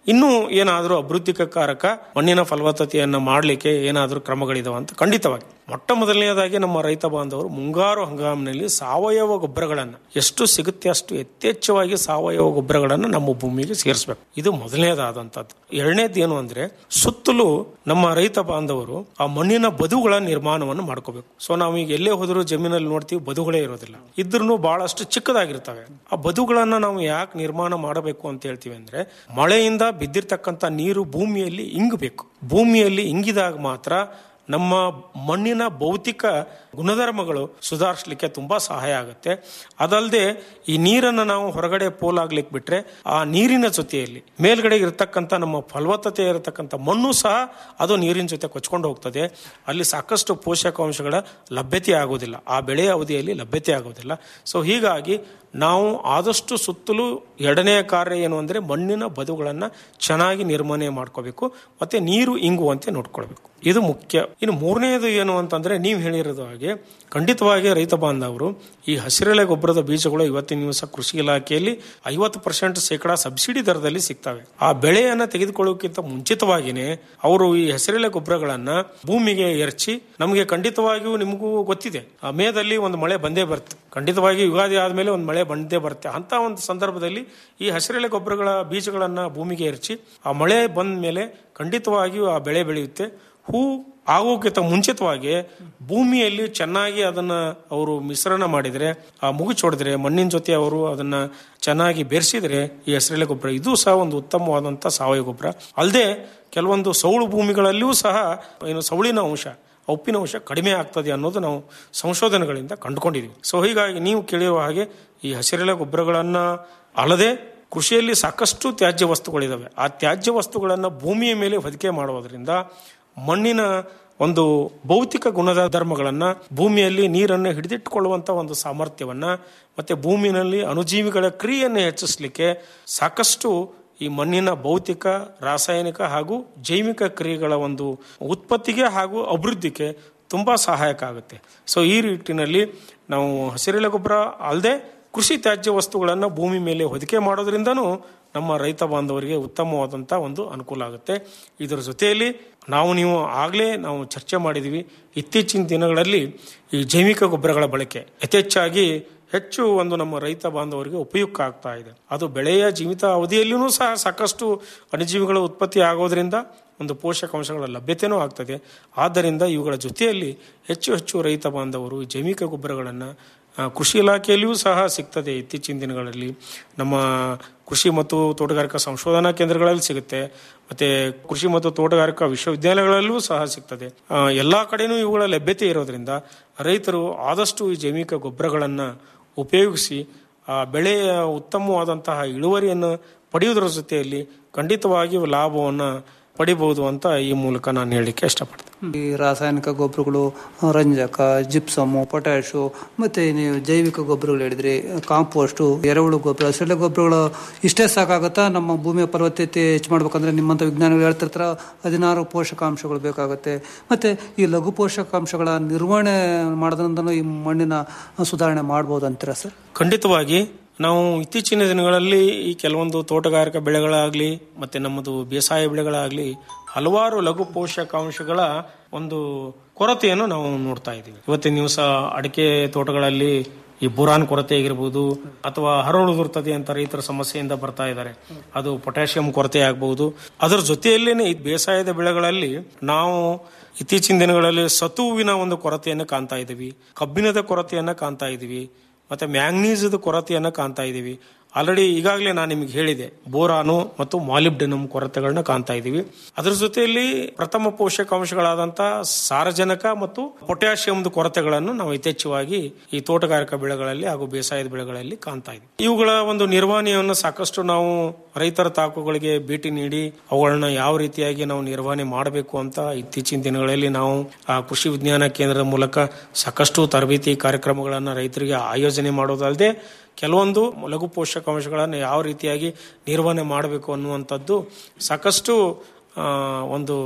ಇನ್ನೂ ಏನಾದರೂ ಅಭಿವೃದ್ಧಿಕಾರಕ ಮಣ್ಣಿನ ಫಲವತ್ತತೆಯನ್ನು ಮಾಡಲಿಕ್ಕೆ ಏನಾದರೂ ಕ್ರಮಗಳಿದಾವೆ ಅಂತ ಖಂಡಿತವಾಗಿ ಮೊಟ್ಟ ಮೊದಲನೆಯದಾಗಿ ನಮ್ಮ ರೈತ ಬಾಂಧವರು ಮುಂಗಾರು ಹಂಗಾಮಿನಲ್ಲಿ ಸಾವಯವ ಗೊಬ್ಬರಗಳನ್ನು ಎಷ್ಟು ಸಿಗುತ್ತೆ ಅಷ್ಟು ಯಥೇಚ್ಛವಾಗಿ ಸಾವಯವ ಗೊಬ್ಬರಗಳನ್ನು ನಮ್ಮ ಭೂಮಿಗೆ ಸೇರಿಸಬೇಕು ಇದು ಮೊದಲನೇದಾದಂಥದ್ದು ಎರಡನೇದು ಏನು ಅಂದ್ರೆ ಸುತ್ತಲೂ ನಮ್ಮ ರೈತ ಬಾಂಧವರು ಆ ಮಣ್ಣಿನ ಬದುಗಳ ನಿರ್ಮಾಣವನ್ನು ಮಾಡ್ಕೋಬೇಕು ಸೊ ನಾವು ಈಗ ಎಲ್ಲೇ ಹೋದರೂ ಜಮೀನಲ್ಲಿ ನೋಡ್ತೀವಿ ಬದುಗಳೇ ಇರೋದಿಲ್ಲ ಇದ್ರೂ ಬಹಳಷ್ಟು ಚಿಕ್ಕದಾಗಿರ್ತವೆ ಆ ಬದುಗಳನ್ನ ನಾವು ಯಾಕೆ ನಿರ್ಮಾಣ ಮಾಡಬೇಕು ಅಂತ ಹೇಳ್ತೀವಿ ಅಂದ್ರೆ ಮಳೆಯಿಂದ ಬಿದ್ದಿರ್ತಕ್ಕಂಥ ನೀರು ಭೂಮಿಯಲ್ಲಿ ಇಂಗಬೇಕು ಭೂಮಿಯಲ್ಲಿ ಇಂಗಿದಾಗ ಮಾತ್ರ ನಮ್ಮ ಮಣ್ಣಿನ ಭೌತಿಕ ಗುಣಧರ್ಮಗಳು ಸುಧಾರಿಸಲಿಕ್ಕೆ ತುಂಬಾ ಸಹಾಯ ಆಗುತ್ತೆ ಅದಲ್ಲದೆ ಈ ನೀರನ್ನು ನಾವು ಹೊರಗಡೆ ಪೋಲಾಗ್ಲಿಕ್ಕೆ ಬಿಟ್ರೆ ಆ ನೀರಿನ ಜೊತೆಯಲ್ಲಿ ಮೇಲ್ಗಡೆ ಇರತಕ್ಕಂಥ ನಮ್ಮ ಫಲವತ್ತತೆ ಇರತಕ್ಕಂಥ ಮಣ್ಣು ಸಹ ಅದು ನೀರಿನ ಜೊತೆ ಕೊಚ್ಕೊಂಡು ಹೋಗ್ತದೆ ಅಲ್ಲಿ ಸಾಕಷ್ಟು ಪೋಷಕಾಂಶಗಳ ಲಭ್ಯತೆ ಆಗೋದಿಲ್ಲ ಆ ಬೆಳೆಯ ಅವಧಿಯಲ್ಲಿ ಲಭ್ಯತೆ ಆಗೋದಿಲ್ಲ ಸೊ ಹೀಗಾಗಿ ನಾವು ಆದಷ್ಟು ಸುತ್ತಲೂ ಎರಡನೆಯ ಕಾರ್ಯ ಏನು ಅಂದರೆ ಮಣ್ಣಿನ ಬದುಗಳನ್ನು ಚೆನ್ನಾಗಿ ನಿರ್ವಹಣೆ ಮಾಡ್ಕೋಬೇಕು ಮತ್ತೆ ನೀರು ಇಂಗುವಂತೆ ನೋಡ್ಕೊಳ್ಬೇಕು ಇದು ಮುಖ್ಯ ಇನ್ನು ಮೂರನೆಯದು ಏನು ಅಂತಂದ್ರೆ ನೀವು ಹೇಳಿರೋದು ಹಾಗೆ ಖಂಡಿತವಾಗಿ ರೈತ ಬಾಂಧವರು ಈ ಹಸಿರೆಲೆ ಗೊಬ್ಬರದ ಬೀಜಗಳು ಇವತ್ತಿನ ದಿವಸ ಕೃಷಿ ಇಲಾಖೆಯಲ್ಲಿ ಐವತ್ತು ಪರ್ಸೆಂಟ್ ಶೇಕಡ ಸಬ್ಸಿಡಿ ದರದಲ್ಲಿ ಸಿಗ್ತವೆ ಆ ಬೆಳೆಯನ್ನ ತೆಗೆದುಕೊಳ್ಳೋಕ್ಕಿಂತ ಮುಂಚಿತವಾಗಿಯೇ ಅವರು ಈ ಹಸಿರೆಲೆ ಗೊಬ್ಬರಗಳನ್ನ ಭೂಮಿಗೆ ಎರಚಿ ನಮಗೆ ಖಂಡಿತವಾಗಿಯೂ ನಿಮಗೂ ಗೊತ್ತಿದೆ ಆ ಮೇದಲ್ಲಿ ಒಂದು ಮಳೆ ಬಂದೇ ಬರುತ್ತೆ ಖಂಡಿತವಾಗಿ ಯುಗಾದಿ ಆದ್ಮೇಲೆ ಒಂದು ಮಳೆ ಬಂದೇ ಬರುತ್ತೆ ಅಂತ ಒಂದು ಸಂದರ್ಭದಲ್ಲಿ ಈ ಹಸಿರೆಲೆ ಗೊಬ್ಬರಗಳ ಬೀಜಗಳನ್ನ ಭೂಮಿಗೆ ಎರಚಿ ಆ ಮಳೆ ಬಂದ ಮೇಲೆ ಖಂಡಿತವಾಗಿಯೂ ಆ ಬೆಳೆ ಬೆಳೆಯುತ್ತೆ ಹೂ ಆಗೋಕ್ಕಿಂತ ಮುಂಚಿತವಾಗಿ ಭೂಮಿಯಲ್ಲಿ ಚೆನ್ನಾಗಿ ಅದನ್ನ ಅವರು ಮಿಶ್ರಣ ಮಾಡಿದ್ರೆ ಆ ಮುಗಿಚೊಡಿದ್ರೆ ಮಣ್ಣಿನ ಜೊತೆ ಅವರು ಅದನ್ನ ಚೆನ್ನಾಗಿ ಬೆರೆಸಿದ್ರೆ ಈ ಹಸಿರೆಲೆ ಗೊಬ್ಬರ ಇದು ಸಹ ಒಂದು ಉತ್ತಮವಾದಂತ ಸಾವಯವ ಗೊಬ್ಬರ ಅಲ್ಲದೆ ಕೆಲವೊಂದು ಸೌಳು ಭೂಮಿಗಳಲ್ಲಿಯೂ ಸಹ ಏನು ಸೌಳಿನ ಅಂಶ ಉಪ್ಪಿನ ಅಂಶ ಕಡಿಮೆ ಆಗ್ತದೆ ಅನ್ನೋದು ನಾವು ಸಂಶೋಧನೆಗಳಿಂದ ಕಂಡುಕೊಂಡಿದ್ದೀವಿ ಸೊ ಹೀಗಾಗಿ ನೀವು ಕೇಳಿರುವ ಹಾಗೆ ಈ ಹಸಿರೆಲೆ ಗೊಬ್ಬರಗಳನ್ನ ಅಲ್ಲದೆ ಕೃಷಿಯಲ್ಲಿ ಸಾಕಷ್ಟು ತ್ಯಾಜ್ಯ ವಸ್ತುಗಳಿದಾವೆ ಆ ತ್ಯಾಜ್ಯ ವಸ್ತುಗಳನ್ನು ಭೂಮಿಯ ಮೇಲೆ ಹೊದಿಕೆ ಮಾಡುವುದರಿಂದ ಮಣ್ಣಿನ ಒಂದು ಭೌತಿಕ ಗುಣದ ಧರ್ಮಗಳನ್ನ ಭೂಮಿಯಲ್ಲಿ ನೀರನ್ನು ಹಿಡಿದಿಟ್ಟುಕೊಳ್ಳುವಂತ ಒಂದು ಸಾಮರ್ಥ್ಯವನ್ನ ಮತ್ತೆ ಭೂಮಿಯಲ್ಲಿ ಅಣುಜೀವಿಗಳ ಕ್ರಿಯೆಯನ್ನು ಹೆಚ್ಚಿಸಲಿಕ್ಕೆ ಸಾಕಷ್ಟು ಈ ಮಣ್ಣಿನ ಭೌತಿಕ ರಾಸಾಯನಿಕ ಹಾಗೂ ಜೈವಿಕ ಕ್ರಿಯೆಗಳ ಒಂದು ಉತ್ಪತ್ತಿಗೆ ಹಾಗೂ ಅಭಿವೃದ್ಧಿಗೆ ತುಂಬಾ ಸಹಾಯಕ ಆಗುತ್ತೆ ಸೊ ಈ ನಿಟ್ಟಿನಲ್ಲಿ ನಾವು ಹಸಿರೆಲೆ ಗೊಬ್ಬರ ಅಲ್ಲದೆ ಕೃಷಿ ತ್ಯಾಜ್ಯ ವಸ್ತುಗಳನ್ನು ಭೂಮಿ ಮೇಲೆ ಹೊದಿಕೆ ಮಾಡೋದ್ರಿಂದನೂ ನಮ್ಮ ರೈತ ಬಾಂಧವರಿಗೆ ಉತ್ತಮವಾದಂಥ ಒಂದು ಅನುಕೂಲ ಆಗುತ್ತೆ ಇದರ ಜೊತೆಯಲ್ಲಿ ನಾವು ನೀವು ಆಗಲೇ ನಾವು ಚರ್ಚೆ ಮಾಡಿದ್ವಿ ಇತ್ತೀಚಿನ ದಿನಗಳಲ್ಲಿ ಈ ಜೈವಿಕ ಗೊಬ್ಬರಗಳ ಬಳಕೆ ಯಥೇಚ್ಛಾಗಿ ಹೆಚ್ಚು ಒಂದು ನಮ್ಮ ರೈತ ಬಾಂಧವರಿಗೆ ಉಪಯುಕ್ತ ಆಗ್ತಾ ಇದೆ ಅದು ಬೆಳೆಯ ಜೀವಿತ ಅವಧಿಯಲ್ಲಿಯೂ ಸಹ ಸಾಕಷ್ಟು ಅಣುಜೀವಿಗಳ ಉತ್ಪತ್ತಿ ಆಗೋದ್ರಿಂದ ಒಂದು ಪೋಷಕಾಂಶಗಳ ಲಭ್ಯತೆಯೂ ಆಗ್ತದೆ ಆದ್ದರಿಂದ ಇವುಗಳ ಜೊತೆಯಲ್ಲಿ ಹೆಚ್ಚು ಹೆಚ್ಚು ರೈತ ಬಾಂಧವರು ಈ ಜೈವಿಕ ಗೊಬ್ಬರಗಳನ್ನು ಕೃಷಿ ಇಲಾಖೆಯಲ್ಲಿಯೂ ಸಹ ಸಿಗ್ತದೆ ಇತ್ತೀಚಿನ ದಿನಗಳಲ್ಲಿ ನಮ್ಮ ಕೃಷಿ ಮತ್ತು ತೋಟಗಾರಿಕಾ ಸಂಶೋಧನಾ ಕೇಂದ್ರಗಳಲ್ಲಿ ಸಿಗುತ್ತೆ ಮತ್ತೆ ಕೃಷಿ ಮತ್ತು ತೋಟಗಾರಿಕಾ ವಿಶ್ವವಿದ್ಯಾಲಯಗಳಲ್ಲೂ ಸಹ ಸಿಗ್ತದೆ ಎಲ್ಲಾ ಕಡೆನೂ ಇವುಗಳ ಲಭ್ಯತೆ ಇರೋದ್ರಿಂದ ರೈತರು ಆದಷ್ಟು ಈ ಜೈವಿಕ ಗೊಬ್ಬರಗಳನ್ನು ಉಪಯೋಗಿಸಿ ಆ ಬೆಳೆಯ ಉತ್ತಮವಾದಂತಹ ಇಳುವರಿಯನ್ನು ಪಡೆಯುವುದರ ಜೊತೆಯಲ್ಲಿ ಖಂಡಿತವಾಗಿಯೂ ಲಾಭವನ್ನು ಪಡಿಬಹುದು ಅಂತ ಈ ಮೂಲಕ ನಾನು ಹೇಳಲಿಕ್ಕೆ ಇಷ್ಟಪಡ್ತೇನೆ ಈ ರಾಸಾಯನಿಕ ಗೊಬ್ಬರಗಳು ರಂಜಕ ಜಿಪ್ಸಮು ಪೊಟ್ಯಾಶು ಮತ್ತೆ ನೀವು ಜೈವಿಕ ಗೊಬ್ಬರಗಳು ಹೇಳಿದ್ರಿ ಕಾಂಪೋಸ್ಟು ಎರೆಹುಳು ಗೊಬ್ಬರ ಹಸಿರೆಲೆ ಗೊಬ್ಬರಗಳು ಇಷ್ಟೇ ಸಾಕಾಗುತ್ತಾ ನಮ್ಮ ಭೂಮಿಯ ಫಲವತ್ತತೆ ಹೆಚ್ಚು ಮಾಡ್ಬೇಕಂದ್ರೆ ನಿಮ್ಮಂಥ ವಿಜ್ಞಾನಿಗಳು ಹೇಳ್ತಿರ್ತಾರ ಹದಿನಾರು ಪೋಷಕಾಂಶಗಳು ಬೇಕಾಗುತ್ತೆ ಮತ್ತೆ ಈ ಲಘು ಪೋಷಕಾಂಶಗಳ ನಿರ್ವಹಣೆ ಮಾಡೋದ್ರಿಂದನೂ ಈ ಮಣ್ಣಿನ ಸುಧಾರಣೆ ಮಾಡ್ಬೋದು ಅಂತೀರಾ ಸರ್ ಖಂಡಿತವಾಗಿ ನಾವು ಇತ್ತೀಚಿನ ದಿನಗಳಲ್ಲಿ ಈ ಕೆಲವೊಂದು ತೋಟಗಾರಿಕಾ ಬೆಳೆಗಳಾಗಲಿ ಮತ್ತೆ ನಮ್ಮದು ಬೇಸಾಯ ಬೆಳೆಗಳಾಗಲಿ ಹಲವಾರು ಲಘು ಪೋಷಕಾಂಶಗಳ ಒಂದು ಕೊರತೆಯನ್ನು ನಾವು ನೋಡ್ತಾ ಇದ್ದೀವಿ ಇವತ್ತಿನ ದಿವಸ ಅಡಿಕೆ ತೋಟಗಳಲ್ಲಿ ಈ ಬುರಾನ್ ಕೊರತೆ ಆಗಿರ್ಬೋದು ಅಥವಾ ಹರಳುದುರ್ತದೆ ಅಂತ ರೈತರ ಸಮಸ್ಯೆಯಿಂದ ಬರ್ತಾ ಇದ್ದಾರೆ ಅದು ಪೊಟ್ಯಾಷಿಯಂ ಕೊರತೆ ಆಗಬಹುದು ಅದರ ಜೊತೆಯಲ್ಲೇನೆ ಈ ಬೇಸಾಯದ ಬೆಳೆಗಳಲ್ಲಿ ನಾವು ಇತ್ತೀಚಿನ ದಿನಗಳಲ್ಲಿ ಸತುವಿನ ಒಂದು ಕೊರತೆಯನ್ನು ಕಾಣ್ತಾ ಇದ್ದೀವಿ ಕಬ್ಬಿಣದ ಕೊರತೆಯನ್ನ ಕಾಣ್ತಾ ಇದ್ದೀವಿ ಮತ್ತೆ ಮ್ಯಾಂಗ್ನೀಸ್ದ ಕೊರತೆಯನ್ನ ಕಾಣ್ತಾ ಇದ್ದೀವಿ ಆಲ್ರೆಡಿ ಈಗಾಗಲೇ ನಾನು ನಿಮಗೆ ಹೇಳಿದೆ ಬೋರಾನು ಮತ್ತು ಮಾಲಿಬ್ಡೆನಮ್ ಕೊರತೆಗಳನ್ನ ಕಾಣ್ತಾ ಇದ್ದೀವಿ ಅದರ ಜೊತೆಯಲ್ಲಿ ಪ್ರಥಮ ಪೋಷಕಾಂಶಗಳಾದಂತ ಸಾರಜನಕ ಮತ್ತು ಪೊಟ್ಯಾಷಿಯಂದ ಕೊರತೆಗಳನ್ನು ನಾವು ಯಥೇಚ್ಛವಾಗಿ ಈ ತೋಟಗಾರಿಕಾ ಬೆಳೆಗಳಲ್ಲಿ ಹಾಗೂ ಬೇಸಾಯದ ಬೆಳೆಗಳಲ್ಲಿ ಕಾಣ್ತಾ ಇದ್ದೀವಿ ಇವುಗಳ ಒಂದು ನಿರ್ವಹಣೆಯನ್ನು ಸಾಕಷ್ಟು ನಾವು ರೈತರ ತಾಕುಗಳಿಗೆ ಭೇಟಿ ನೀಡಿ ಅವುಗಳನ್ನ ಯಾವ ರೀತಿಯಾಗಿ ನಾವು ನಿರ್ವಹಣೆ ಮಾಡಬೇಕು ಅಂತ ಇತ್ತೀಚಿನ ದಿನಗಳಲ್ಲಿ ನಾವು ಆ ಕೃಷಿ ವಿಜ್ಞಾನ ಕೇಂದ್ರದ ಮೂಲಕ ಸಾಕಷ್ಟು ತರಬೇತಿ ಕಾರ್ಯಕ್ರಮಗಳನ್ನು ರೈತರಿಗೆ ಆಯೋಜನೆ ಮಾಡೋದಲ್ಲದೆ ಕೆಲವೊಂದು ಲಘು ಪೋಷಕಾಂಶಗಳನ್ನು ಯಾವ ರೀತಿಯಾಗಿ ನಿರ್ವಹಣೆ ಮಾಡಬೇಕು ಅನ್ನುವಂಥದ್ದು ಸಾಕಷ್ಟು ಒಂದು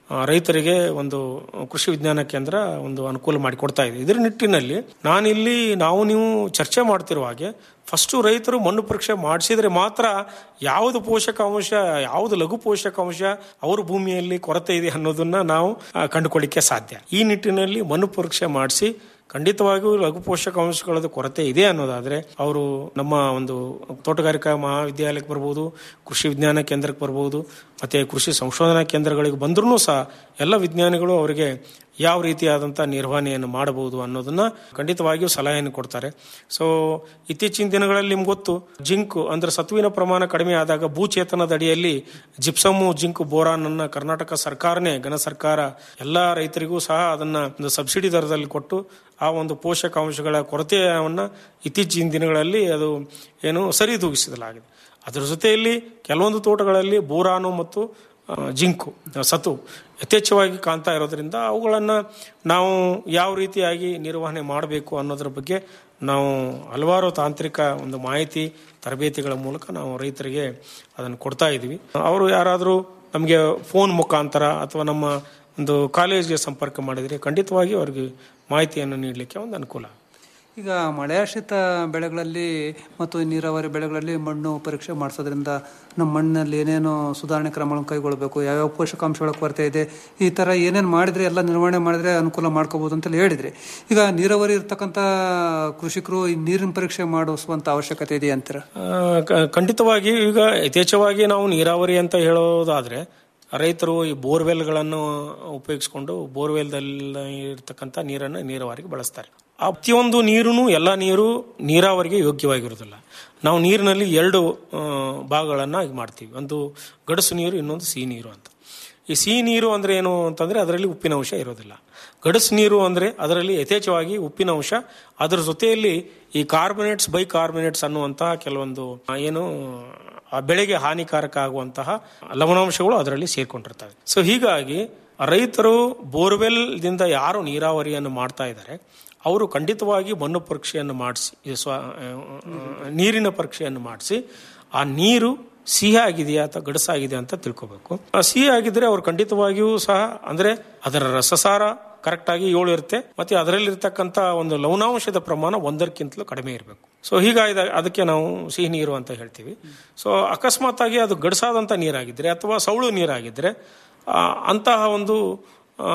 ಆ, ರೈತರಿಗೆ ಒಂದು ಕೃಷಿ ವಿಜ್ಞಾನ ಕೇಂದ್ರ ಒಂದು ಅನುಕೂಲ ಮಾಡಿಕೊಡ್ತಾ ಇದೆ ಇದರ ನಿಟ್ಟಿನಲ್ಲಿ ನಾನಿಲ್ಲಿ ನಾವು ನೀವು ಚರ್ಚೆ ಮಾಡ್ತಿರುವ ಹಾಗೆ ಫಸ್ಟು ರೈತರು ಮಣ್ಣು ಪರೀಕ್ಷೆ ಮಾಡಿಸಿದ್ರೆ ಮಾತ್ರ ಯಾವುದು ಪೋಷಕಾಂಶ ಯಾವುದು ಲಘು ಪೋಷಕಾಂಶ ಅವ್ರ ಭೂಮಿಯಲ್ಲಿ ಕೊರತೆ ಇದೆ ಅನ್ನೋದನ್ನ ನಾವು ಆ, ಕಂಡುಕೊಳ್ಳಿಕ್ಕೆ ಸಾಧ್ಯ ಈ ನಿಟ್ಟಿನಲ್ಲಿ ಮಣ್ಣು ಪರೀಕ್ಷೆ ಮಾಡಿಸಿ ಖಂಡಿತವಾಗಿಯೂ ಲಘು ಪೋಷಕಾಂಶಗಳದ ಕೊರತೆ ಇದೆ ಅನ್ನೋದಾದ್ರೆ ಅವರು ನಮ್ಮ ಒಂದು ತೋಟಗಾರಿಕಾ ಮಹಾವಿದ್ಯಾಲಯಕ್ಕೆ ಬರ್ಬೋದು ಕೃಷಿ ವಿಜ್ಞಾನ ಕೇಂದ್ರಕ್ಕೆ ಬರ್ಬೋದು ಮತ್ತೆ ಕೃಷಿ ಸಂಶೋಧನಾ ಕೇಂದ್ರಗಳಿಗೆ ಬಂದ್ರೂ ಸಹ ಎಲ್ಲ ವಿಜ್ಞಾನಿಗಳು ಅವರಿಗೆ ಯಾವ ರೀತಿಯಾದಂಥ ನಿರ್ವಹಣೆಯನ್ನು ಮಾಡಬಹುದು ಅನ್ನೋದನ್ನ ಖಂಡಿತವಾಗಿಯೂ ಸಲಹೆಯನ್ನು ಕೊಡ್ತಾರೆ ಸೊ ಇತ್ತೀಚಿನ ದಿನಗಳಲ್ಲಿ ನಿಮ್ಗೆ ಗೊತ್ತು ಜಿಂಕ್ ಅಂದ್ರೆ ಸತ್ವಿನ ಪ್ರಮಾಣ ಕಡಿಮೆ ಆದಾಗ ಭೂಚೇತನದ ಅಡಿಯಲ್ಲಿ ಜಿಪ್ಸಮ್ಮು ಜಿಂಕ್ ಬೋರಾನ್ ಅನ್ನ ಕರ್ನಾಟಕ ಸರ್ಕಾರನೇ ಘನ ಸರ್ಕಾರ ಎಲ್ಲಾ ರೈತರಿಗೂ ಸಹ ಅದನ್ನ ಒಂದು ಸಬ್ಸಿಡಿ ದರದಲ್ಲಿ ಕೊಟ್ಟು ಆ ಒಂದು ಪೋಷಕಾಂಶಗಳ ಕೊರತೆಯನ್ನ ಇತ್ತೀಚಿನ ದಿನಗಳಲ್ಲಿ ಅದು ಏನು ಸರಿದೂಗಿಸಲಾಗಿದೆ ಅದರ ಜೊತೆಯಲ್ಲಿ ಕೆಲವೊಂದು ತೋಟಗಳಲ್ಲಿ ಬೋರಾನು ಮತ್ತು ಆ, ಜಿಂಕು ಸತು ಯಥೇಚ್ಛವಾಗಿ ಕಾಣ್ತಾ ಇರೋದ್ರಿಂದ ಅವುಗಳನ್ನು ನಾವು ಯಾವ ರೀತಿಯಾಗಿ ನಿರ್ವಹಣೆ ಮಾಡಬೇಕು ಅನ್ನೋದ್ರ ಬಗ್ಗೆ ನಾವು ಹಲವಾರು ತಾಂತ್ರಿಕ ಒಂದು ಮಾಹಿತಿ ತರಬೇತಿಗಳ ಮೂಲಕ ನಾವು ರೈತರಿಗೆ ಅದನ್ನು ಕೊಡ್ತಾ ಇದ್ದೀವಿ ಅವರು ಯಾರಾದರೂ ನಮಗೆ ಫೋನ್ ಮುಖಾಂತರ ಅಥವಾ ನಮ್ಮ ಒಂದು ಕಾಲೇಜ್ಗೆ ಸಂಪರ್ಕ ಮಾಡಿದರೆ ಖಂಡಿತವಾಗಿ ಅವರಿಗೆ ಮಾಹಿತಿಯನ್ನು ನೀಡಲಿಕ್ಕೆ ಒಂದು ಅನುಕೂಲ ಈಗ ಮಳೆಯಾಶ್ರಿತ ಬೆಳೆಗಳಲ್ಲಿ ಮತ್ತು ನೀರಾವರಿ ಬೆಳೆಗಳಲ್ಲಿ ಮಣ್ಣು ಪರೀಕ್ಷೆ ಮಾಡಿಸೋದ್ರಿಂದ ನಮ್ಮ ಮಣ್ಣಿನಲ್ಲಿ ಏನೇನು ಸುಧಾರಣೆ ಕ್ರಮಗಳನ್ನು ಕೈಗೊಳ್ಳಬೇಕು ಯಾವ್ಯಾವ ಪೋಷಕಾಂಶಗಳ ಕೊರತೆ ಇದೆ ಈ ಥರ ಏನೇನು ಮಾಡಿದ್ರೆ ಎಲ್ಲ ನಿರ್ವಹಣೆ ಮಾಡಿದ್ರೆ ಅನುಕೂಲ ಮಾಡ್ಕೋಬೋದು ಅಂತೇಳಿ ಹೇಳಿದ್ರಿ ಈಗ ನೀರಾವರಿ ಇರ್ತಕ್ಕಂಥ ಕೃಷಿಕರು ಈ ನೀರಿನ ಪರೀಕ್ಷೆ ಮಾಡಿಸುವಂಥ ಅವಶ್ಯಕತೆ ಇದೆ ಅಂತೀರ ಆ, ಕ- ಖಂಡಿತವಾಗಿ ಈಗ ಯಥೇಚ್ಛವಾಗಿ ನಾವು ನೀರಾವರಿ ಅಂತ ಹೇಳೋದಾದ್ರೆ ರೈತರು ಈ ಬೋರ್ವೆಲ್ಗಳನ್ನು ಉಪಯೋಗಿಸಿಕೊಂಡು ಬೋರ್ವೆಲ್ದಲ್ಲಿ ಇರ್ತಕ್ಕಂಥ ನೀರನ್ನು ನೀರಾವರಿಗೆ ಬಳಸ್ತಾರೆ ಆ ಪ್ರತಿಯೊಂದು ನೀರು ಎಲ್ಲ ನೀರು ನೀರಾವರಿಗೆ ಯೋಗ್ಯವಾಗಿರೋದಿಲ್ಲ ನಾವು ನೀರಿನಲ್ಲಿ ಎರಡು ಆ, ಭಾಗಗಳನ್ನ ಇದು ಮಾಡ್ತೀವಿ ಒಂದು ಗಡಸು ನೀರು ಇನ್ನೊಂದು ಸಿಹಿ ನೀರು ಅಂತ ಈ ಸಿಹಿ ನೀರು ಅಂದ್ರೆ ಏನು ಅಂತಂದ್ರೆ ಅದರಲ್ಲಿ ಉಪ್ಪಿನ ಅಂಶ ಇರೋದಿಲ್ಲ ಗಡಸು ನೀರು ಅಂದ್ರೆ ಅದರಲ್ಲಿ ಯಥೇಚ್ಛವಾಗಿ ಉಪ್ಪಿನ ಅಂಶ ಅದರ ಜೊತೆಯಲ್ಲಿ ಈ ಕಾರ್ಬೊನೇಟ್ಸ್ ಬೈ ಕಾರ್ಬೊನೇಟ್ಸ್ ಅನ್ನುವಂತಹ ಕೆಲವೊಂದು ಆ, ಏನು ಆ ಬೆಳೆಗೆ ಹಾನಿಕಾರಕ ಆಗುವಂತಹ ಲವಣಾಂಶಗಳು ಅದರಲ್ಲಿ ಸೇರ್ಕೊಂಡಿರ್ತವೆ ಸೊ ಹೀಗಾಗಿ ರೈತರು ಬೋರ್ವೆಲ್ ದಿಂದ ಯಾರು ನೀರಾವರಿಯನ್ನು ಮಾಡ್ತಾ ಇದ್ದಾರೆ ಅವರು ಖಂಡಿತವಾಗಿ ಮಣ್ಣು ಪರೀಕ್ಷೆಯನ್ನು ಮಾಡಿಸಿ ಈ ಸ್ವ ಆ, ನೀರಿನ ಪರೀಕ್ಷೆಯನ್ನು ಮಾಡಿಸಿ ಆ ನೀರು ಸಿಹಿ ಆಗಿದೆಯಾ ಅಥವಾ ಗಡಸಾಗಿದೆಯಾ ಅಂತ ತಿಳ್ಕೋಬೇಕು ಆ ಸಿಹಿ ಆಗಿದ್ರೆ ಅವ್ರು ಖಂಡಿತವಾಗಿಯೂ ಸಹ ಅಂದ್ರೆ ಅದರ ರಸಸಾರ ಕರೆಕ್ಟ್ ಆಗಿ ಏಳು ಇರುತ್ತೆ ಮತ್ತೆ ಅದರಲ್ಲಿರ್ತಕ್ಕಂಥ ಒಂದು ಲವಣಾಂಶದ ಪ್ರಮಾಣ ಒಂದಕ್ಕಿಂತಲೂ ಕಡಿಮೆ ಇರಬೇಕು ಸೊ ಹೀಗಾಗಿ ಅದಕ್ಕೆ ನಾವು ಸಿಹಿ ನೀರು ಅಂತ ಹೇಳ್ತೀವಿ ಸೊ ಅಕಸ್ಮಾತ್ ಆಗಿ ಅದು ಗಡಸಾದಂಥ ನೀರಾಗಿದ್ದರೆ ಅಥವಾ ಸೌಳು ನೀರಾಗಿದ್ದರೆ ಆ, ಅಂತಹ ಒಂದು ಆ,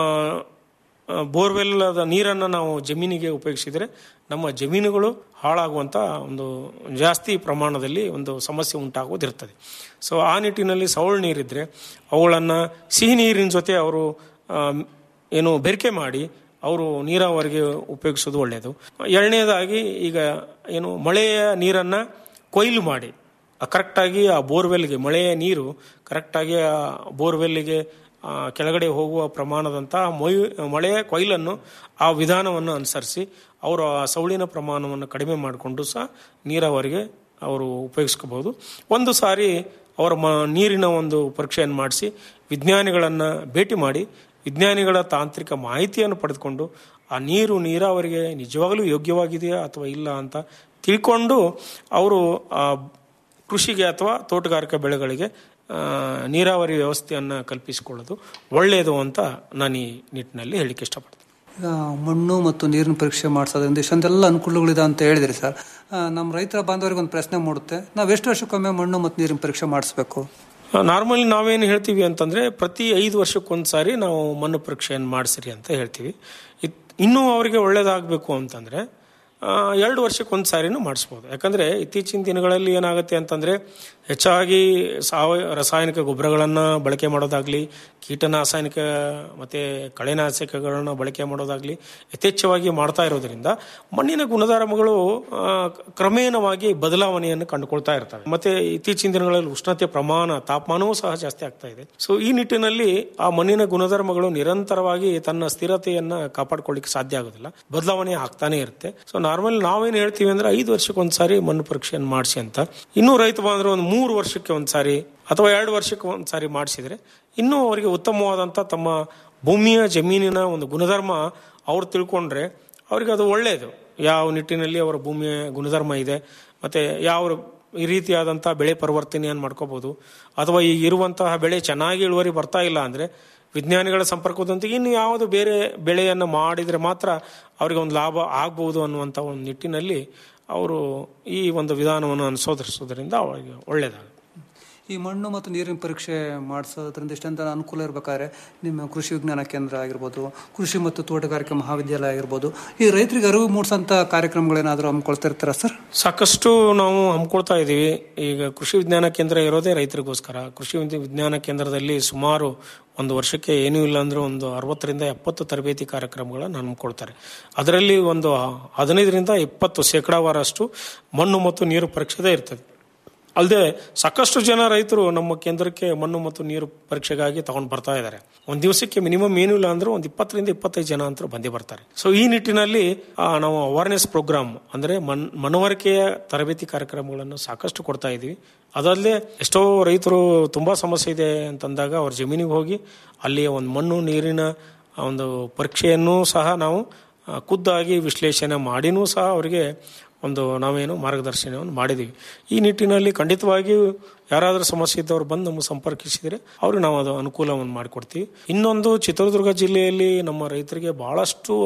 ಆ, ಬೋರ್ವೆಲ್ ನೀರನ್ನು ನಾವು ಜಮೀನಿಗೆ ಉಪಯೋಗಿಸಿದರೆ ನಮ್ಮ ಜಮೀನುಗಳು ಹಾಳಾಗುವಂಥ ಒಂದು ಜಾಸ್ತಿ ಪ್ರಮಾಣದಲ್ಲಿ ಒಂದು ಸಮಸ್ಯೆ ಉಂಟಾಗುವುದಿರ್ತದೆ ಸೊ ಆ ನಿಟ್ಟಿನಲ್ಲಿ ಸೌಳು ನೀರಿದ್ರೆ ಅವುಗಳನ್ನು ಸಿಹಿ ನೀರಿನ ಜೊತೆ ಅವರು ಆ, ಏನು ಬೆರಿಕೆ ಮಾಡಿ ಅವರು ನೀರಾವರಿಗೆ ಉಪಯೋಗಿಸೋದು ಒಳ್ಳೆಯದು ಎರಡನೇದಾಗಿ ಈಗ ಏನು ಮಳೆಯ ನೀರನ್ನು ಕೊಯ್ಲು ಮಾಡಿ ಕರೆಕ್ಟಾಗಿ ಆ ಬೋರ್ವೆಲ್ಗೆ ಮಳೆಯ ನೀರು ಕರೆಕ್ಟಾಗಿ ಆ ಬೋರ್ವೆಲ್ಗೆ ಆ, ಕೆಳಗಡೆ ಹೋಗುವ ಪ್ರಮಾಣದಂತಹ ಮೊಯ್ ಮಳೆಯ ಕೊಯ್ಲನ್ನು ಆ ವಿಧಾನವನ್ನು ಅನುಸರಿಸಿ ಅವರು ಆ ಸೌಳಿನ ಪ್ರಮಾಣವನ್ನು ಕಡಿಮೆ ಮಾಡಿಕೊಂಡು ಸಹ ನೀರಾವರಿಗೆ ಅವರು ಉಪಯೋಗಿಸ್ಕೋಬಹುದು ಒಂದು ಸಾರಿ ಅವರ ಮ ನೀರಿನ ಒಂದು ಪರೀಕ್ಷೆಯನ್ನು ಮಾಡಿಸಿ ವಿಜ್ಞಾನಿಗಳನ್ನು ಭೇಟಿ ಮಾಡಿ ವಿಜ್ಞಾನಿಗಳ ತಾಂತ್ರಿಕ ಮಾಹಿತಿಯನ್ನು ಪಡೆದುಕೊಂಡು ಆ ನೀರು ನೀರಾವರಿಗೆ ನಿಜವಾಗಲೂ ಯೋಗ್ಯವಾಗಿದೆಯಾ ಅಥವಾ ಇಲ್ಲ ಅಂತ ತಿಳ್ಕೊಂಡು ಅವರು ಆ ಕೃಷಿಗೆ ಅಥವಾ ತೋಟಗಾರಿಕಾ ಬೆಳೆಗಳಿಗೆ ಆ, ನೀರಾವರಿ ವ್ಯವಸ್ಥೆಯನ್ನು ಕಲ್ಪಿಸಿಕೊಳ್ಳೋದು ಒಳ್ಳೆಯದು ಅಂತ ನಾನು ಈ ನಿಟ್ಟಿನಲ್ಲಿ ಹೇಳಿಕ್ಕೆ ಇಷ್ಟಪಡ್ತೀನಿ ಈಗ ಮಣ್ಣು ಮತ್ತು ನೀರಿನ ಪರೀಕ್ಷೆ ಮಾಡಿಸೋದ್ರಿಂದ ಇಷ್ಟೊಂದೆಲ್ಲ ಅನುಕೂಲಗಳಿದೆ ಅಂತ ಹೇಳಿದ್ರಿ ಸರ್ ಆ, ನಮ್ಮ ರೈತರ ಬಾಂಧವರಿಗೆ ಒಂದು ಪ್ರಶ್ನೆ ಮೂಡುತ್ತೆ ನಾವು ಎಷ್ಟು ವರ್ಷಕ್ಕೊಮ್ಮೆ ಮಣ್ಣು ಮತ್ತು ನೀರಿನ ಪರೀಕ್ಷೆ ಮಾಡಿಸ್ಬೇಕು ನಾರ್ಮಲಿ ನಾವೇನು ಹೇಳ್ತೀವಿ ಅಂತಂದ್ರೆ ಪ್ರತಿ ಐದು ವರ್ಷಕ್ಕೊಂದ್ಸಾರಿ ನಾವು ಮಣ್ಣು ಪರೀಕ್ಷೆಯನ್ನು ಮಾಡಿಸಿರಿ ಅಂತ ಹೇಳ್ತೀವಿ ಇತ್- ಇನ್ನೂ ಅವರಿಗೆ ಒಳ್ಳೇದಾಗಬೇಕು ಅಂತಂದ್ರೆ ಆ, ಎರಡು ವರ್ಷಕ್ಕೊಂದು ಸಾರಿನೂ ಮಾಡಿಸ್ಬೋದು ಯಾಕಂದ್ರೆ ಇತ್ತೀಚಿನ ದಿನಗಳಲ್ಲಿ ಏನಾಗುತ್ತೆ ಅಂತಂದ್ರೆ ಹೆಚ್ಚಾಗಿ ಸಾವಯವ ರಾಸಾಯನಿಕ ಗೊಬ್ಬರಗಳನ್ನು ಬಳಕೆ ಮಾಡೋದಾಗ್ಲಿ ಕೀಟನಾಶಾಯನಿಕ ಮತ್ತೆ ಕಳೆನಾಶಕಗಳನ್ನು ಬಳಕೆ ಮಾಡೋದಾಗ್ಲಿ ಯಥೇಚ್ಛವಾಗಿ ಮಾಡ್ತಾ ಇರೋದ್ರಿಂದ ಮಣ್ಣಿನ ಗುಣಧರ್ಮಗಳು ಆ, ಕ್ರಮೇಣವಾಗಿ ಬದಲಾವಣೆಯನ್ನು ಕಂಡುಕೊಳ್ತಾ ಇರ್ತವೆ ಮತ್ತೆ ಇತ್ತೀಚಿನ ದಿನಗಳಲ್ಲಿ ಉಷ್ಣತೆ ಪ್ರಮಾಣ ತಾಪಮಾನವೂ ಸಹ ಜಾಸ್ತಿ ಆಗ್ತಾ ಇದೆ ಸೊ ಈ ನಿಟ್ಟಿನಲ್ಲಿ ಆ ಮಣ್ಣಿನ ಗುಣಧರ್ಮಗಳು ನಿರಂತರವಾಗಿ ತನ್ನ ಸ್ಥಿರತೆಯನ್ನ ಕಾಪಾಡ್ಕೊಳ್ಳಿಕ್ಕೆ ಸಾಧ್ಯ ಆಗೋದಿಲ್ಲ ಬದಲಾವಣೆ ಆಗ್ತಾನೆ ಇರುತ್ತೆ ಸೊ ನಾರ್ಮಲ್ ನಾವೇನು ಹೇಳ್ತೀವಿ ಅಂದ್ರೆ ಐದು ವರ್ಷಕ್ಕೆ ಒಂದ್ಸಾರಿ ಮಣ್ಣು ಪರೀಕ್ಷೆಯನ್ನು ಮಾಡಿಸಿ ಅಂತ ಇನ್ನೂ ರೈತ ಬಾಂಧವರು ಒಂದು ಮೂರು ವರ್ಷಕ್ಕೆ ಒಂದ್ಸಾರಿ ಅಥವಾ ಎರಡು ವರ್ಷಕ್ಕೆ ಒಂದ್ಸಾರಿ ಮಾಡಿಸಿದ್ರೆ ಇನ್ನೂ ಅವರಿಗೆ ಉತ್ತಮವಾದಂಥ ತಮ್ಮ ಭೂಮಿಯ ಜಮೀನಿನ ಒಂದು ಗುಣಧರ್ಮ ಅವ್ರು ತಿಳ್ಕೊಂಡ್ರೆ ಅವ್ರಿಗೆ ಅದು ಒಳ್ಳೆಯದು ಯಾವ ನಿಟ್ಟಿನಲ್ಲಿ ಅವರ ಭೂಮಿಯ ಗುಣಧರ್ಮ ಇದೆ ಮತ್ತೆ ಯಾವ ಈ ರೀತಿಯಾದಂಥ ಬೆಳೆ ಪರಿವರ್ತನೆಯನ್ನು ಮಾಡ್ಕೋಬಹುದು ಅಥವಾ ಈಗ ಇರುವಂತಹ ಬೆಳೆ ಚೆನ್ನಾಗಿ ಇಳುವರಿ ಬರ್ತಾ ಇಲ್ಲ ಅಂದ್ರೆ ವಿಜ್ಞಾನಿಗಳ ಸಂಪರ್ಕದೊಂದಿಗೆ ಇನ್ನು ಯಾವುದು ಬೇರೆ ಬೆಳೆಯನ್ನು ಮಾಡಿದರೆ ಮಾತ್ರ ಅವರಿಗೆ ಒಂದು ಲಾಭ ಆಗ್ಬೋದು ಅನ್ನುವಂಥ ಒಂದು ನಿಟ್ಟಿನಲ್ಲಿ ಅವರು ಈ ಒಂದು ವಿಧಾನವನ್ನು ಅನುಸರಿಸೋದ್ರಿಂದ ಅವರಿಗೆ ಒಳ್ಳೆಯದಾಗುತ್ತೆ ಈ ಮಣ್ಣು ಮತ್ತು ನೀರಿನ ಪರೀಕ್ಷೆ ಮಾಡಿಸೋದ್ರಿಂದ ಇಷ್ಟಂತ ಅನುಕೂಲ ಇರಬೇಕಾದ್ರೆ ನಿಮ್ಮ ಕೃಷಿ ವಿಜ್ಞಾನ ಕೇಂದ್ರ ಆಗಿರ್ಬೋದು ಕೃಷಿ ಮತ್ತು ತೋಟಗಾರಿಕೆ ಮಹಾವಿದ್ಯಾಲಯ ಆಗಿರ್ಬೋದು ಈ ರೈತರಿಗೆ ಅರಿವು ಮೂಡಿಸೋಂಥ ಕಾರ್ಯಕ್ರಮಗಳೇನಾದರೂ ಹಮ್ಮಿಕೊಳ್ತಾ ಇರ್ತಾರ ಸರ್ ಸಾಕಷ್ಟು ನಾವು ಹಮ್ಮಿಕೊಳ್ತಾ ಇದ್ದೀವಿ ಈಗ ಕೃಷಿ ವಿಜ್ಞಾನ ಕೇಂದ್ರ ಇರೋದೇ ರೈತರಿಗೋಸ್ಕರ ಕೃಷಿ ವಿದ್ಯ- ವಿಜ್ಞಾನ ಕೇಂದ್ರದಲ್ಲಿ ಸುಮಾರು ಒಂದು ವರ್ಷಕ್ಕೆ ಏನೂ ಇಲ್ಲ ಅಂದ್ರೆ ಒಂದು ಅರವತ್ತರಿಂದ ಎಪ್ಪತ್ತು ತರಬೇತಿ ಕಾರ್ಯಕ್ರಮಗಳನ್ನು ಹಮ್ಮಿಕೊಳ್ತಾರೆ ಅದರಲ್ಲಿ ಒಂದು ಹದಿನೈದರಿಂದ ಇಪ್ಪತ್ತು ಶೇಕಡಾವಾರಷ್ಟು ಮಣ್ಣು ಮತ್ತು ನೀರು ಪರೀಕ್ಷೆದೇ ಇರ್ತದೆ ಅಲ್ಲದೆ ಸಾಕಷ್ಟು ಜನ ರೈತರು ನಮ್ಮ ಕೇಂದ್ರಕ್ಕೆ ಮಣ್ಣು ಮತ್ತು ನೀರು ಪರೀಕ್ಷೆಗಾಗಿ ತಗೊಂಡು ಬರ್ತಾ ಇದ್ದಾರೆ ಒಂದು ದಿವಸಕ್ಕೆ ಮಿನಿಮಮ್ ಏನೂ ಇಲ್ಲ ಅಂದ್ರೆ ಒಂದು ಇಪ್ಪತ್ತರಿಂದ ಇಪ್ಪತ್ತೈದು ಜನ ಅಂತೂ ಬಂದೇ ಬರ್ತಾರೆ ಸೊ ಈ ನಿಟ್ಟಿನಲ್ಲಿ ಆ, ನಾವು ಅವೇರ್ನೆಸ್ ಪ್ರೋಗ್ರಾಮ್ ಅಂದ್ರೆ ಮನ್ ಮನವರಿಕೆಯ ತರಬೇತಿ ಕಾರ್ಯಕ್ರಮಗಳನ್ನು ಸಾಕಷ್ಟು ಕೊಡ್ತಾ ಇದ್ದೀವಿ ಅದಲ್ಲದೆ ಎಷ್ಟೋ ರೈತರು ತುಂಬಾ ಸಮಸ್ಯೆ ಇದೆ ಅಂತಂದಾಗ ಅವ್ರ ಜಮೀನಿಗೆ ಹೋಗಿ ಅಲ್ಲಿಯ ಒಂದು ಮಣ್ಣು ನೀರಿನ ಆ ಒಂದು ಪರೀಕ್ಷೆಯನ್ನು ಸಹ ನಾವು ಆ, ಖುದ್ದಾಗಿ ವಿಶ್ಲೇಷಣೆ ಮಾಡಿನೂ ಸಹ ಅವರಿಗೆ ಒಂದು ನಾವೇನು ಮಾರ್ಗದರ್ಶನವನ್ನು ಮಾಡಿದ್ದೀವಿ ಈ ನಿಟ್ಟಿನಲ್ಲಿ ಖಂಡಿತವಾಗಿಯೂ ಯಾರಾದರೂ ಸಮಸ್ಯೆ ಇದ್ದವರು ಬಂದು ನಮಗೆ ಸಂಪರ್ಕಿಸಿದರೆ ಅವ್ರಿಗೆ ನಾವು ಅದು ಅನುಕೂಲವನ್ನು ಮಾಡಿಕೊಡ್ತೀವಿ ಇನ್ನೊಂದು ಚಿತ್ರದುರ್ಗ ಜಿಲ್ಲೆಯಲ್ಲಿ ನಮ್ಮ ರೈತರಿಗೆ ಬಹಳಷ್ಟು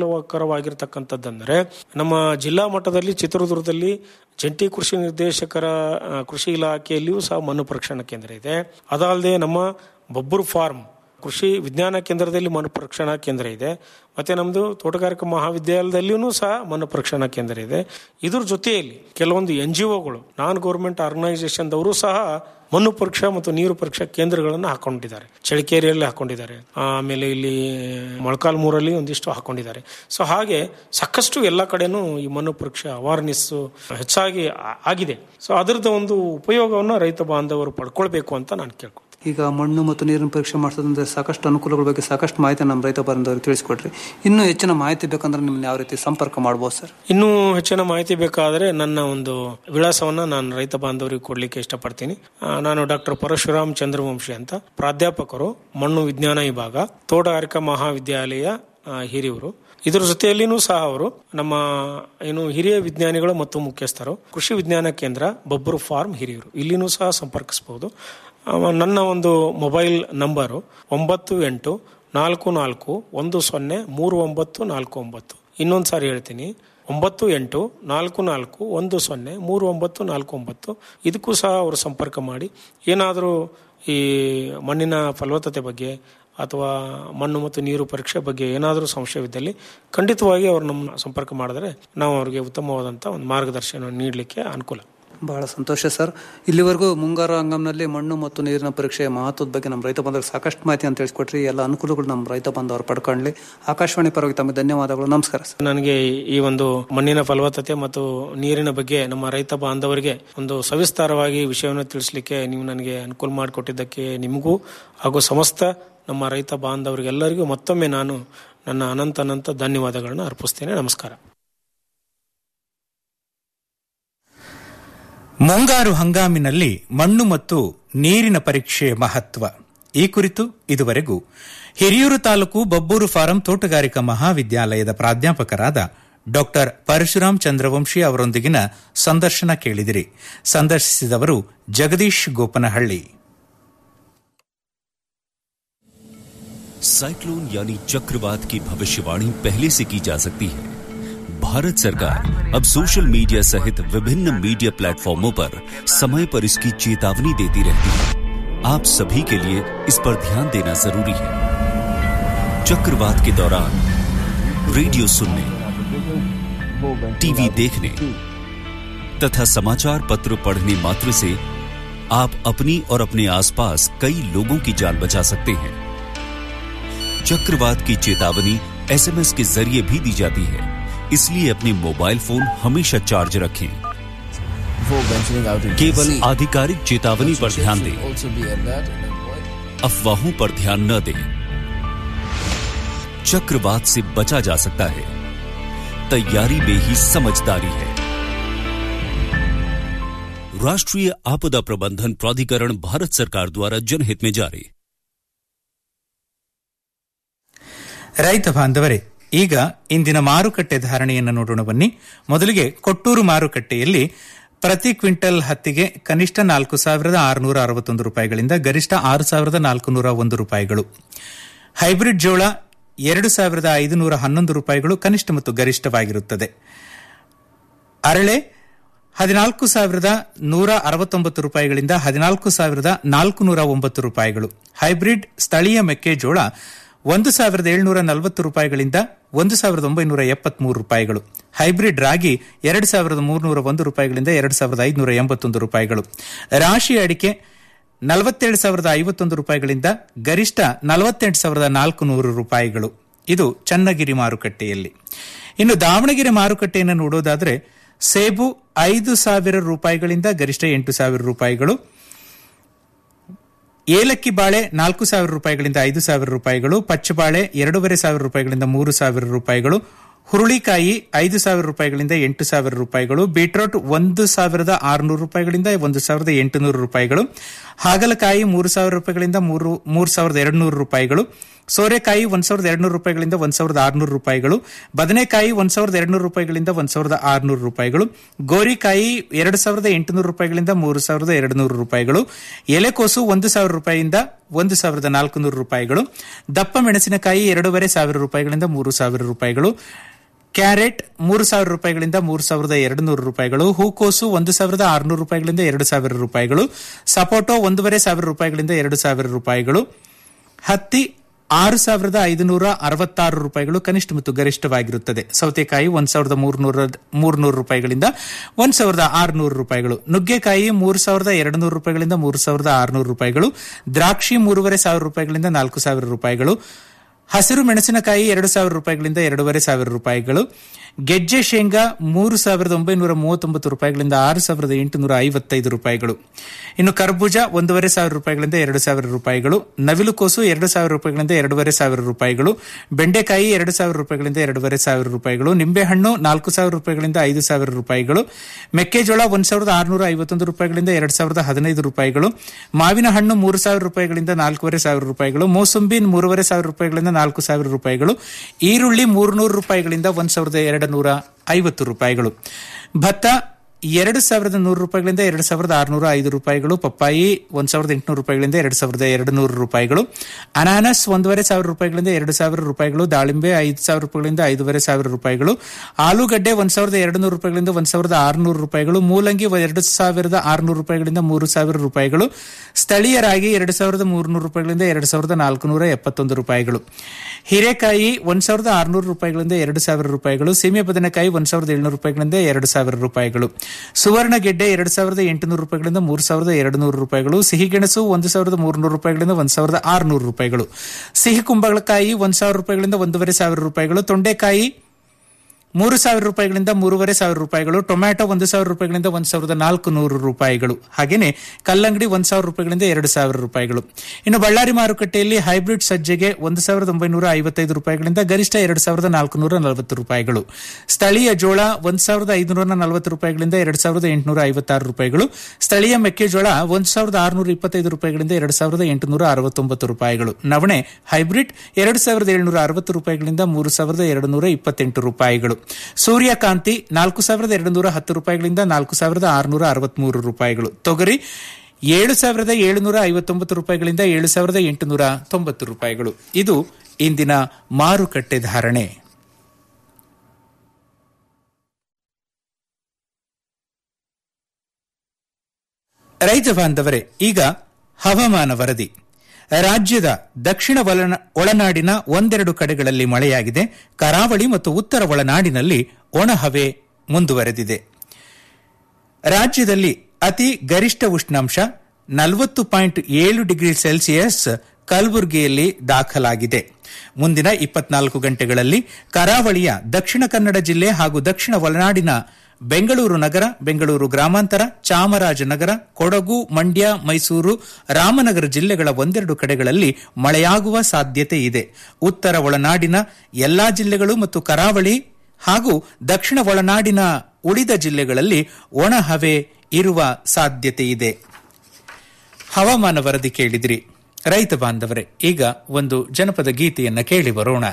ಅನುಕೂಲಕರವಾಗಿರ್ತಕ್ಕಂಥದ್ದಂದರೆ ನಮ್ಮ ಜಿಲ್ಲಾ ಮಟ್ಟದಲ್ಲಿ ಚಿತ್ರದುರ್ಗದಲ್ಲಿ ಜಂಟಿ ಕೃಷಿ ನಿರ್ದೇಶಕರ ಆ, ಕೃಷಿ ಇಲಾಖೆಯಲ್ಲಿಯೂ ಸಹ ಮಣ್ಣು ಪರೀಕ್ಷಣಾ ಕೇಂದ್ರ ಇದೆ ಅದಲ್ಲದೆ ನಮ್ಮ ಬಬ್ಬೂರು ಫಾರ್ಮ್ ಕೃಷಿ ವಿಜ್ಞಾನ ಕೇಂದ್ರದಲ್ಲಿ ಮಣ್ಣು ಪರೀಕ್ಷಣಾ ಕೇಂದ್ರ ಇದೆ ಮತ್ತೆ ನಮ್ಮದು ತೋಟಗಾರಿಕಾ ಮಹಾವಿದ್ಯಾಲಯದಲ್ಲಿಯೂ ಸಹ ಮಣ್ಣು ಪರೀಕ್ಷಣಾ ಕೇಂದ್ರ ಇದೆ ಇದ್ರ ಜೊತೆಯಲ್ಲಿ ಕೆಲವೊಂದು ಎನ್ ಜಿ ಒಗಳು ನಾನ್ ಗೌರ್ಮೆಂಟ್ ಆರ್ಗನೈಸೇಷನ್ದವರು ಸಹ ಮಣ್ಣು ಪರೀಕ್ಷಾ ಮತ್ತು ನೀರು ಪರೀಕ್ಷಾ ಕೇಂದ್ರಗಳನ್ನು ಹಾಕೊಂಡಿದ್ದಾರೆ ಚಳಿಕೇರಿಯಲ್ಲಿ ಹಾಕೊಂಡಿದ್ದಾರೆ ಆಮೇಲೆ ಇಲ್ಲಿ ಮೊಳಕಾಲ್ಮೂರಲ್ಲಿ ಒಂದಿಷ್ಟು ಹಾಕೊಂಡಿದ್ದಾರೆ ಸೊ ಹಾಗೆ ಸಾಕಷ್ಟು ಎಲ್ಲ ಕಡೆನೂ ಈ ಮಣ್ಣು ಪರೀಕ್ಷೆ ಅವೇರ್ನೆಸ್ ಹೆಚ್ಚಾಗಿ ಆ- ಆಗಿದೆ ಸೊ ಅದರದ ಒಂದು ಉಪಯೋಗವನ್ನು ರೈತ ಬಾಂಧವರು ಪಡ್ಕೊಳ್ಬೇಕು ಅಂತ ನಾನು ಕೇಳ್ಕೊ ಈಗ ಮಣ್ಣು ಮತ್ತು ನೀರಿನ ಪರೀಕ್ಷೆ ಮಾಡಿಸೋದ್ರಿಂದ ಸಾಕಷ್ಟು ಅನುಕೂಲಗಳ ಬಗ್ಗೆ ಸಾಕಷ್ಟು ಮಾಹಿತಿ ನಮ್ಮ ರೈತ ಬಾಂಧವರಿಗೆ ತಿಳಿಸ್ಕೊಡ್ರಿ ಇನ್ನೂ ಹೆಚ್ಚಿನ ಮಾಹಿತಿ ಬೇಕಂದ್ರೆ ನಿಮ್ಮನ್ನ ಯಾವ ರೀತಿ ಸಂಪರ್ಕ ಮಾಡ್ಬೋದು ಸರ್ ಇನ್ನೂ ಹೆಚ್ಚಿನ ಮಾಹಿತಿ ಬೇಕಾದರೆ ನನ್ನ ಒಂದು ವಿಳಾಸವನ್ನ ನಾನು ರೈತ ಬಾಂಧವರಿಗೆ ಕೊಡ್ಲಿಕ್ಕೆ ಇಷ್ಟಪಡ್ತೀನಿ ಆ, ನಾನು ಡಾಕ್ಟರ್ ಪರಶುರಾಮ್ ಚಂದ್ರವಂಶಿ ಅಂತ ಪ್ರಾಧ್ಯಾಪಕರು ಮಣ್ಣು ವಿಜ್ಞಾನ ವಿಭಾಗ ತೋಟಗಾರಿಕಾ ಮಹಾವಿದ್ಯಾಲಯ ಆ, ಹಿರಿಯೂರು ಇದರ ಜೊತೆಯಲ್ಲಿನೂ ಸಹ ಅವರು ನಮ್ಮ ಏನು ಹಿರಿಯ ವಿಜ್ಞಾನಿಗಳು ಮತ್ತು ಮುಖ್ಯಸ್ಥರು ಕೃಷಿ ವಿಜ್ಞಾನ ಕೇಂದ್ರ ಬೊಬ್ಬರು ಫಾರ್ಮ್ ಹಿರಿಯೂರು ಇಲ್ಲಿನೂ ಸಹ ಸಂಪರ್ಕಿಸಬಹುದು ಆ, ನನ್ನ ಒಂದು ಮೊಬೈಲ್ ನಂಬರು ಒಂಬತ್ತು ಎಂಟು ನಾಲ್ಕು ನಾಲ್ಕು ಒಂದು ಸೊನ್ನೆ ಮೂರು ಒಂಬತ್ತು ನಾಲ್ಕು ಒಂಬತ್ತು ಇನ್ನೊಂದು ಸಾರಿ ಹೇಳ್ತೀನಿ ಒಂಬತ್ತು ಎಂಟು ನಾಲ್ಕು ನಾಲ್ಕು ಒಂದು ಸೊನ್ನೆ ಮೂರು ಒಂಬತ್ತು ನಾಲ್ಕು ಒಂಬತ್ತು ಇದಕ್ಕೂ ಸಹ ಅವರು ಸಂಪರ್ಕ ಮಾಡಿ ಏನಾದರೂ ಈ ಮಣ್ಣಿನ ಫಲವತ್ತತೆ ಬಗ್ಗೆ ಅಥವಾ ಮಣ್ಣು ಮತ್ತು ನೀರು ಪರೀಕ್ಷೆ ಬಗ್ಗೆ ಏನಾದರೂ ಸಂಶಯವಿದ್ದಲ್ಲಿ ಖಂಡಿತವಾಗಿ ಅವರು ನಮ್ಮ ಸಂಪರ್ಕ ಮಾಡಿದ್ರೆ ನಾವು ಅವರಿಗೆ ಉತ್ತಮವಾದಂಥ ಒಂದು ಮಾರ್ಗದರ್ಶನ ನೀಡಲಿಕ್ಕೆ ಅನುಕೂಲ ಬಹಳ ಸಂತೋಷ ಸರ್ ಇಲ್ಲಿವರೆಗೂ ಮುಂಗಾರು ಹಂಗಾಮಿನಲ್ಲಿ ಮಣ್ಣು ಮತ್ತು ನೀರಿನ ಪರೀಕ್ಷೆಯ ಮಹತ್ವದ ಬಗ್ಗೆ ನಮ್ಮ ರೈತ ಬಾಂಧವರಿಗೆ ಸಾಕಷ್ಟು ಮಾಹಿತಿ ಅಂತ ತಿಳಿಸ್ಕೊಟ್ರಿ ಎಲ್ಲ ಅನುಕೂಲಗಳು ನಮ್ಮ ರೈತ ಬಾಂಧವರು ಪಡ್ಕೊಳ್ಳಿ ಆಕಾಶವಾಣಿ ಪರವಾಗಿ ತಮಗೆ ಧನ್ಯವಾದಗಳು ನಮಸ್ಕಾರ ಸರ್ ನನಗೆ ಈ ಒಂದು ಮಣ್ಣಿನ ಫಲವತ್ತತೆ ಮತ್ತು ನೀರಿನ ಬಗ್ಗೆ ನಮ್ಮ ರೈತ ಬಾಂಧವರಿಗೆ ಒಂದು ಸವಿಸ್ತಾರವಾಗಿ ವಿಷಯವನ್ನು ತಿಳಿಸ್ಲಿಕ್ಕೆ ನೀವು ನನಗೆ ಅನುಕೂಲ ಮಾಡಿಕೊಟ್ಟಿದ್ದಕ್ಕೆ ನಿಮಗೂ ಹಾಗೂ ಸಮಸ್ತ ನಮ್ಮ ರೈತ ಬಾಂಧವರಿಗೆಲ್ಲರಿಗೂ ಮತ್ತೊಮ್ಮೆ ನಾನು ನನ್ನ ಅನಂತ ಅನಂತ ಧನ್ಯವಾದಗಳನ್ನು ಅರ್ಪಿಸ್ತೇನೆ ನಮಸ್ಕಾರ ಮುಂಗಾರು ಹಂಗಾಮಿನಲ್ಲಿ ಮಣ್ಣು ಮತ್ತು ನೀರಿನ ಪರೀಕ್ಷೆಯ ಮಹತ್ವ ಈ ಕುರಿತು ಇದುವರೆಗೂ ಹಿರಿಯೂರು ತಾಲೂಕು ಬಬ್ಬೂರು ಫಾರಂ ತೋಟಗಾರಿಕಾ ಮಹಾವಿದ್ಯಾಲಯದ ಪ್ರಾಧ್ಯಾಪಕರಾದ ಡಾಕ್ಟರ್ ಪರಶುರಾಮ್ ಚಂದ್ರವಂಶಿ ಅವರೊಂದಿಗಿನ ಸಂದರ್ಶನ ಕೇಳಿದಿರಿ ಸಂದರ್ಶಿಸಿದವರು ಜಗದೀಶ್ ಗೋಪನಹಳ್ಳಿ साइक्लोन यानी चक्रवात की भविष्यवाणी पहले से की जा सकती है भारत सरकार अब सोशल मीडिया सहित विभिन्न मीडिया प्लेटफॉर्मों पर समय पर इसकी चेतावनी देती रहती है आप सभी के लिए इस पर ध्यान देना जरूरी है चक्रवात के दौरान रेडियो सुनने टीवी देखने तथा समाचार पत्र पढ़ने मात्र से आप अपनी और अपने आसपास कई लोगों की जान बचा सकते हैं चक्रवात की चेतावनी एसएमएस के जरिए भी दी जाती है इसलिए अपने मोबाइल फोन हमेशा चार्ज रखें केवल आधिकारिक चेतावनी पर ध्यान दें अफवाहों पर ध्यान न दें चक्रवात से बचा जा सकता है तैयारी में ही समझदारी है राष्ट्रीय आपदा प्रबंधन प्राधिकरण भारत सरकार द्वारा जनहित में जारी ರೈತ ಬಾಂಧವರೇ ಈಗ ಇಂದಿನ ಮಾರುಕಟ್ಟೆ ಧಾರಣೆಯನ್ನು ನೋಡೋಣ ಬನ್ನಿ ಮೊದಲಿಗೆ ಕೊಟ್ಟೂರು ಮಾರುಕಟ್ಟೆಯಲ್ಲಿ ಪ್ರತಿ ಕ್ವಿಂಟಲ್ ಹತ್ತಿಗೆ ಕನಿಷ್ಠ ನಾಲ್ಕು ಸಾವಿರದ ಆರುನೂರ ಅರವತ್ತೊಂದು ರೂಪಾಯಿಗಳಿಂದ ಗರಿಷ್ಠ ಆರು ಸಾವಿರದ ನಾಲ್ಕುನೂರ ಒಂದು ರೂಪಾಯಿಗಳು ಹೈಬ್ರಿಡ್ ಜೋಳ ಎರಡು ಸಾವಿರದ ಐದುನೂರ ಹನ್ನೊಂದು ರೂಪಾಯಿಗಳು ಕನಿಷ್ಠ ಮತ್ತು ಗರಿಷ್ಠವಾಗಿರುತ್ತದೆ ಅರಳೆ ಹದಿನಾಲ್ಕು ಸಾವಿರದ ನೂರ ಅರವತ್ತೊಂಬತ್ತು ರೂಪಾಯಿಗಳಿಂದ ಹದಿನಾಲ್ಕು ಸಾವಿರದ ನಾಲ್ಕು ನೂರ ಒಂಬತ್ತು ರೂಪಾಯಿಗಳು ಹೈಬ್ರಿಡ್ ಸ್ಥಳೀಯ ಮೆಕ್ಕೆಜೋಳ ಒಂದು ಸಾವಿರದ ಏಳ್ನೂರ ನಲವತ್ತು ರೂಪಾಯಿಗಳಿಂದ ಒಂದು ಸಾವಿರದ ಒಂಬೈನೂರ ಎಪ್ಪತ್ಮೂರು ರೂಪಾಯಿಗಳು ಹೈಬ್ರಿಡ್ ರಾಗಿ ಎರಡು ಸಾವಿರದ ಮೂರುನೂರ ಒಂದು ರೂಪಾಯಿಗಳಿಂದ ಎರಡು ಸಾವಿರದ ಐದುನೂರ ಎಂಬತ್ತೊಂದು ರೂಪಾಯಿಗಳು ರಾಶಿ ಅಡಿಕೆ ನಲವತ್ತೇಳು ಸಾವಿರದ ಐವತ್ತೊಂದು ರೂಪಾಯಿಗಳಿಂದ ಗರಿಷ್ಠ ನಲವತ್ತೆಂಟು ಸಾವಿರದ ನಾಲ್ಕು ನೂರು ರೂಪಾಯಿಗಳು ಇದು ಚನ್ನಗಿರಿ ಮಾರುಕಟ್ಟೆಯಲ್ಲಿ ಇನ್ನು ದಾವಣಗೆರೆ ಮಾರುಕಟ್ಟೆಯನ್ನು ನೋಡೋದಾದರೆ ಸೇಬು ಐದು ಸಾವಿರ ರೂಪಾಯಿಗಳಿಂದ ಗರಿಷ್ಠ ಎಂಟು ಸಾವಿರ ರೂಪಾಯಿಗಳು ಏಲಕ್ಕಿ ಬಾಳೆ ನಾಲ್ಕು ಸಾವಿರ ರೂಪಾಯಿಗಳಿಂದ ಐದು ಸಾವಿರ ರೂಪಾಯಿಗಳು ಪಚ್ಚಬಾಳೆ ಎರಡೂವರೆ ಸಾವಿರ ರೂಪಾಯಿಗಳಿಂದ ಮೂರು ಸಾವಿರ ರೂಪಾಯಿಗಳು ಹುರುಳಿಕಾಯಿ ಐದು ಸಾವಿರ ರೂಪಾಯಿಗಳಿಂದ ಎಂಟು ಸಾವಿರ ರೂಪಾಯಿಗಳು ಬೀಟ್ರೋಟ್ ಒಂದು ಸಾವಿರದ ಆರುನೂರು ರೂಪಾಯಿಗಳಿಂದ ಒಂದು ಸಾವಿರದ ಎಂಟುನೂರು ರೂಪಾಯಿಗಳು ಹಾಗಲಕಾಯಿ ಮೂರು ಸಾವಿರ ರೂಪಾಯಿಗಳಿಂದ ಮೂರು ಮೂರು ಸಾವಿರದ ಎರಡು ನೂರು ರೂಪಾಯಿಗಳು ಸೋರೆಕಾಯಿ ಒಂದ್ ಸಾವಿರದ ಎರಡ್ನೂರು ರೂಪಾಯಿಗಳಿಂದ ಒಂದ್ ಸಾವಿರದ ಆರುನೂರು ರೂಪಾಯಿಗಳು ಬದನೆಕಾಯಿ ಒಂದ್ ಸಾವಿರದ ಎರಡ್ನೂರು ರೂಪಾಯಿಗಳಿಂದ ಒಂದ್ ಸಾವಿರದ ಆರುನೂರು ರೂಪಾಯಿಗಳು ಗೋರಿಕಾಯಿ ಎರಡು ಸಾವಿರದ ಎಂಟುನೂರು ರೂಪಾಯಿಗಳಿಂದ ಮೂರು ಸಾವಿರದ ಎರಡು ನೂರು ರೂಪಾಯಿಗಳು ಎಲೆಕೋಸು ಒಂದು ಸಾವಿರ ರೂಪಾಯಿಯಿಂದ ಒಂದು ಸಾವಿರದ ನಾಲ್ಕು ನೂರು ರೂಪಾಯಿಗಳು ದಪ್ಪ ಮೆಣಸಿನಕಾಯಿ ಎರಡೂವರೆ ಸಾವಿರ ರೂಪಾಯಿಗಳಿಂದ ಮೂರು ಸಾವಿರ ರೂಪಾಯಿಗಳು ಕ್ಯಾರೆಟ್ ಮೂರು ಸಾವಿರ ರೂಪಾಯಿಗಳಿಂದ ಮೂರು ಸಾವಿರದ ಎರಡು ನೂರು ರೂಪಾಯಿಗಳು ಹೂಕೋಸು ಒಂದು ಸಾವಿರದ ಆರುನೂರು ರೂಪಾಯಿಗಳಿಂದ ಎರಡು ಸಾವಿರ ರೂಪಾಯಿಗಳು ಸಪೋಟೊ ಒಂದೂವರೆ ಸಾವಿರ ರೂಪಾಯಿಗಳಿಂದ ಎರಡು ಸಾವಿರ ರೂಪಾಯಿಗಳು ಹತ್ತಿ ಆರು ಸಾವಿರದ ಐದುನೂರ ಅರವತ್ತಾರು ರೂಪಾಯಿಗಳು ಕನಿಷ್ಠ ಮತ್ತು ಗರಿಷ್ಠವಾಗಿರುತ್ತದೆ ಸೌತೆಕಾಯಿ ಒಂದ್ ಸಾವಿರದ ಮೂರ್ನೂರ ಮೂರ್ನೂರು ರೂಪಾಯಿಗಳಿಂದ ಒಂದ್ ಸಾವಿರದ ಆರುನೂರು ರೂಪಾಯಿಗಳು ನುಗ್ಗೆಕಾಯಿ ಮೂರು ಸಾವಿರದ ಎರಡು ನೂರು ರೂಪಾಯಿಗಳಿಂದ ಮೂರು ಸಾವಿರದ ಆರುನೂರು ರೂಪಾಯಿಗಳು ದ್ರಾಕ್ಷಿ ಮೂರುವರೆ ಸಾವಿರ ರೂಪಾಯಿಗಳಿಂದ ನಾಲ್ಕು ಸಾವಿರ ರೂಪಾಯಿಗಳು ಹಸಿರು ಮೆಣಸಿನಕಾಯಿ ಎರಡು ಸಾವಿರ ರೂಪಾಯಿಗಳಿಂದ ಎರಡೂವರೆ ಸಾವಿರ ರೂಪಾಯಿಗಳು ಗೆಜ್ಜೆ ಶೇಂಗಾ ಮೂರು ಸಾವಿರದ ಒಂಬೈನೂರ ಮೂವತ್ತೊಂಬತ್ತು ರೂಪಾಯಿಗಳಿಂದ ಆರು ಸಾವಿರದ ಎಂಟುನೂರ ಐವತ್ತೈದು ರೂಪಾಯಿಗಳು ಇನ್ನು ಕರ್ಬೂಜ ಒಂದೂವರೆ ಸಾವಿರ ರೂಪಾಯಿಗಳಿಂದ ಎರಡು ಸಾವಿರ ರೂಪಾಯಿಗಳು ನವಿಲುಕೋಸು ಎರಡು ಸಾವಿರ ರೂಪಾಯಿಗಳಿಂದ ಎರಡೂವರೆ ಸಾವಿರ ರೂಪಾಯಿಗಳು ಬೆಂಡೆಕಾಯಿ ಎರಡು ಸಾವಿರ ರೂಪಾಯಿಗಳಿಂದ ಎರಡೂವರೆ ಸಾವಿರ ರೂಪಾಯಿಗಳು ನಿಂಬೆಹಣ್ಣು ನಾಲ್ಕು ಸಾವಿರ ರೂಪಾಯಿಗಳಿಂದ ಐದು ಸಾವಿರ ರೂಪಾಯಿಗಳು ಮೆಕ್ಕೆಜೋಳ ಒಂದ್ ಸಾವಿರದ ಆರುನೂರ ಐವತ್ತೊಂದು ರೂಪಾಯಿಗಳಿಂದ ಎರಡು ಸಾವಿರದ ಹದಿನೈದು ರೂಪಾಯಿಗಳು ಮಾವಿನ ಹಣ್ಣು ಮೂರು ಸಾವಿರ ರೂಪಾಯಿಗಳಿಂದ ನಾಲ್ಕೂವರೆ ಸಾವಿರ ರೂಪಾಯಿಗಳು ಮೋಸಂಬಿ ಮೂರುವರೆ ಸಾವಿರ ರೂಪಾಯಿಗಳಿಂದ ನಾಲ್ಕು ಸಾವಿರ ರೂಪಾಯಿಗಳು ಈರುಳ್ಳಿ ಮೂರ್ನೂರು ರೂಪಾಯಿಗಳಿಂದ ಒಂದ್ ಸಾವಿರದ ಎರಡು ನೂರ ಐವತ್ತು ರೂಪಾಯಿಗಳು ಭತ್ತ ಎರಡು ಸಾವಿರದ ನೂರು ರೂಪಾಯಿಗಳಿಂದ ಎರಡು ಸಾವಿರದ ಆರುನೂರ ಐದು ರೂಪಾಯಿಗಳು ಪಪ್ಪಾಯಿ ಒಂದ್ ಸಾವಿರದ ಎಂಟುನೂರು ರೂಪಾಯಿಗಳಿಂದ ಎರಡು ಸಾವಿರದ ಎರಡು ನೂರು ರೂಪಾಯಿಗಳು ಅನಾನಸ್ ಒಂದೂವರೆ ಸಾವಿರ ರೂಪಾಯಿಗಳಿಂದ ಎರಡು ಸಾವಿರ ರೂಪಾಯಿಗಳು ದಾಳಿಂಬೆ ಐದು ಸಾವಿರ ರೂಪಾಯಿಗಳಿಂದ ಐದೂವರೆ ಸಾವಿರ ರೂಪಾಯಿಗಳು ಆಲೂಗಡ್ಡೆ ಒಂದ್ ಸಾವಿರದ ಎರಡು ನೂರು ರೂಪಾಯಿಗಳಿಂದ ಒಂದ್ ಸಾವಿರದ ಆರುನೂರು ರೂಪಾಯಿಗಳು ಮೂಲಂಗಿ ಎರಡು ಸಾವಿರದ ಆರುನೂರು ರೂಪಾಯಿಗಳಿಂದ ಮೂರು ಸಾವಿರ ರೂಪಾಯಿಗಳು ಸ್ಥಳೀಯರಾಗಿ ಎರಡು ಸಾವಿರದ ಮೂರುನೂರು ರೂಪಾಯಿಗಳಿಂದ ಎರಡು ಸಾವಿರದ ನಾಲ್ಕುನೂರ ಎಪ್ಪತ್ತೊಂದು ರೂಪಾಯಿಗಳು ಹಿರೇಕಾಯಿ ಒಂದ್ ಸಾವಿರದ ಆರುನೂರು ರೂಪಾಯಿಗಳಿಂದ ಎರಡು ಸಾವಿರ ರೂಪಾಯಿಗಳು ಸೀಮೆ ಬದನೆಕಾಯಿ ಒಂದ್ ಸಾವಿರದ ಏಳ್ನೂರು ರೂಪಾಯಿಗಳಿಂದ ಎರಡು ಸಾವಿರ ರೂಪಾಯಿಗಳು ಸುವರ್ಣ ಗೆಡ್ಡೆ ಎರಡು ಸಾವಿರದ ಎಂಟುನೂರು ರೂಪಾಯಿಗಳಿಂದ ಮೂರು ಸಾವಿರದ ಎರಡು ನೂರು ರೂಪಾಯಿಗಳು ಸಿಹಿಗೆಣಸು ಒಂದು ಸಾವಿರದ ಮೂರುನೂರು ರೂಪಾಯಿಗಳಿಂದ ಒಂದ್ ಸಾವಿರದ ಆರುನೂರು ರೂಪಾಯಿಗಳು ಸಿಹಿ ಕುಂಬಳಕಾಯಿ ಒಂದ್ ಸಾವಿರ ರೂಪಾಯಿಗಳಿಂದ ಒಂದೂವರೆ ಸಾವಿರ ರೂಪಾಯಿಗಳು ತೊಂಡೆಕಾಯಿ ಮೂರು ಸಾವಿರ ರೂಪಾಯಿಗಳಿಂದ ಮೂರುವರೆ ಸಾವಿರ ರೂಪಾಯಿಗಳು ಟೊಮ್ಯಾಟೊ ಒಂದು ಸಾವಿರ ರೂಪಾಯಿಗಳಿಂದ ಒಂದ್ ಸಾವಿರದ ನಾಲ್ಕು ನೂರು ರೂಪಾಯಿಗಳು ಹಾಗೇನೆ ಕಲ್ಲಂಗಡಿ ಒಂದ್ ಸಾವಿರ ರೂಪಾಯಿಗಳಿಂದ ಎರಡು ಸಾವಿರ ರೂಪಾಯಿಗಳು ಇನ್ನು ಬಳ್ಳಾರಿ ಮಾರುಕಟ್ಟೆಯಲ್ಲಿ ಹೈಬ್ರಿಡ್ ಸಜ್ಜೆಗೆ ಒಂದು ಸಾವಿರದ ಒಂಬೈನೂರ ಐವತ್ತೈದು ರೂಪಾಯಿಗಳಿಂದ ಗರಿಷ್ಠ ಎರಡು ಸಾವಿರದ ನಾಲ್ಕುನೂರ ನಲವತ್ತು ರೂಪಾಯಿಗಳು ಸ್ಥಳೀಯ ಜೋಳ ಒಂದ್ ಸಾವಿರದ ಐದುನೂರ ನಲವತ್ತು ರೂಪಾಯಿಗಳಿಂದ ಎರಡು ಸಾವಿರದ ಎಂಟುನೂರ ಐವತ್ತಾರು ರೂಪಾಯಿಗಳು ಸ್ಥಳೀಯ ಮೆಕ್ಕೆಜೋಳ ಒಂದ್ ಸಾವಿರದ ಆರುನೂರ ಇಪ್ಪತ್ತೈದು ರೂಪಾಯಿಗಳಿಂದ ಎರಡು ಸಾವಿರದ ಎಂಟುನೂರ ಅರವತ್ತೊಂಬತ್ತು ರೂಪಾಯಿಗಳು ನವಣೆ ಹೈಬ್ರಿಡ್ ಎರಡು ಸಾವಿರದ ಏಳುನೂರ ಅರವತ್ತು ರೂಪಾಯಿಗಳಿಂದ ಮೂರು ಸಾವಿರದ ಎರಡು ನೂರ ಇಪ್ಪತ್ತೆಂಟು ರೂಪಾಯಿಗಳು ಸೂರ್ಯಕಾಂತಿ ನಾಲ್ಕು ಸಾವಿರದ ಎರಡು ನೂರ ಹತ್ತು ರೂಪಾಯಿಗಳಿಂದ ನಾಲ್ಕು ಸಾವಿರದ ಆರುನೂರ ಅರವತ್ಮೂರು ರೂಪಾಯಿಗಳು ತೊಗರಿ ಏಳು ಸಾವಿರದ ಏಳುನೂರ ಐವತ್ತೊಂಬತ್ತು ರೂಪಾಯಿಗಳಿಂದ ಏಳು ಸಾವಿರದ ಎಂಟುನೂರ ತೊಂಬತ್ತು ರೂಪಾಯಿಗಳು ಇದು ಇಂದಿನ ಮಾರುಕಟ್ಟೆ ಧಾರಣೆ ರೈತ ಬಾಂಧವರೇ ಈಗ ಹವಾಮಾನ ವರದಿ ರಾಜ್ಯದ ದಕ್ಷಿಣ ಒಳನ- ಒಳನಾಡಿನ ಒಂದೆರಡು ಕಡೆಗಳಲ್ಲಿ ಮಳೆಯಾಗಿದೆ ಕರಾವಳಿ ಮತ್ತು ಉತ್ತರ ಒಳನಾಡಿನಲ್ಲಿ ಒಣಹವೆ ಮುಂದುವರೆದಿದೆ ರಾಜ್ಯದಲ್ಲಿ ಅತಿ ಗರಿಷ್ಠ ಉಷ್ಣಾಂಶ ನಲವತ್ತು ಪಾಯಿಂಟ್ ಏಳು ಡಿಗ್ರಿ ಸೆಲ್ಸಿಯಸ್ ಕಲಬುರಗಿಯಲ್ಲಿ ದಾಖಲಾಗಿದೆ ಮುಂದಿನ ಇಪ್ಪತ್ನಾಲ್ಕು ಗಂಟೆಗಳಲ್ಲಿ ಕರಾವಳಿಯ ದಕ್ಷಿಣ ಕನ್ನಡ ಜಿಲ್ಲೆ ಹಾಗೂ ದಕ್ಷಿಣ ಒಳನಾಡಿನ ಬೆಂಗಳೂರು ನಗರ ಬೆಂಗಳೂರು ಗ್ರಾಮಾಂತರ ಚಾಮರಾಜನಗರ ಕೊಡಗು ಮಂಡ್ಯ ಮೈಸೂರು ರಾಮನಗರ ಜಿಲ್ಲೆಗಳ ಒಂದೆರಡು ಕಡೆಗಳಲ್ಲಿ ಮಳೆಯಾಗುವ ಸಾಧ್ಯತೆ ಇದೆ ಉತ್ತರ ಒಳನಾಡಿನ ಎಲ್ಲಾ ಜಿಲ್ಲೆಗಳು ಮತ್ತು ಕರಾವಳಿ ಹಾಗೂ ದಕ್ಷಿಣ ಒಳನಾಡಿನ ಉಳಿದ ಜಿಲ್ಲೆಗಳಲ್ಲಿ ಒಣಹವೆ ಇರುವ ಸಾಧ್ಯತೆ ಇದೆ ಹವಾಮಾನ ವರದಿ ಕೇಳಿದಿರಿ ರೈತ ಬಾಂಧವರೇ ಈಗ ಒಂದು ಜನಪದ ಗೀತೆಯನ್ನ ಕೇಳಿ ಬರೋಣ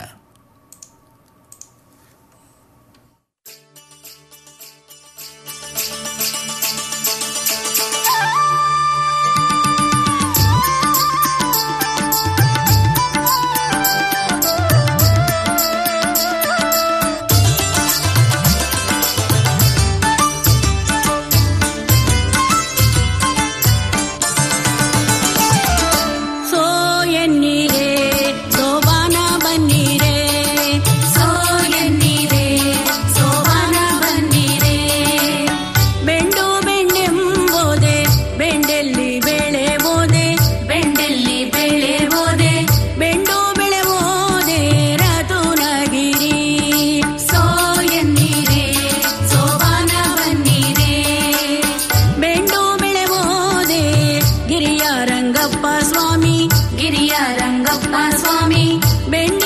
ಸ್ವಾಮಿ ಗಿರಿಯ ರಂಗಪ್ಪ ಸ್ವಾಮಿ ಬೆಣ್ಣ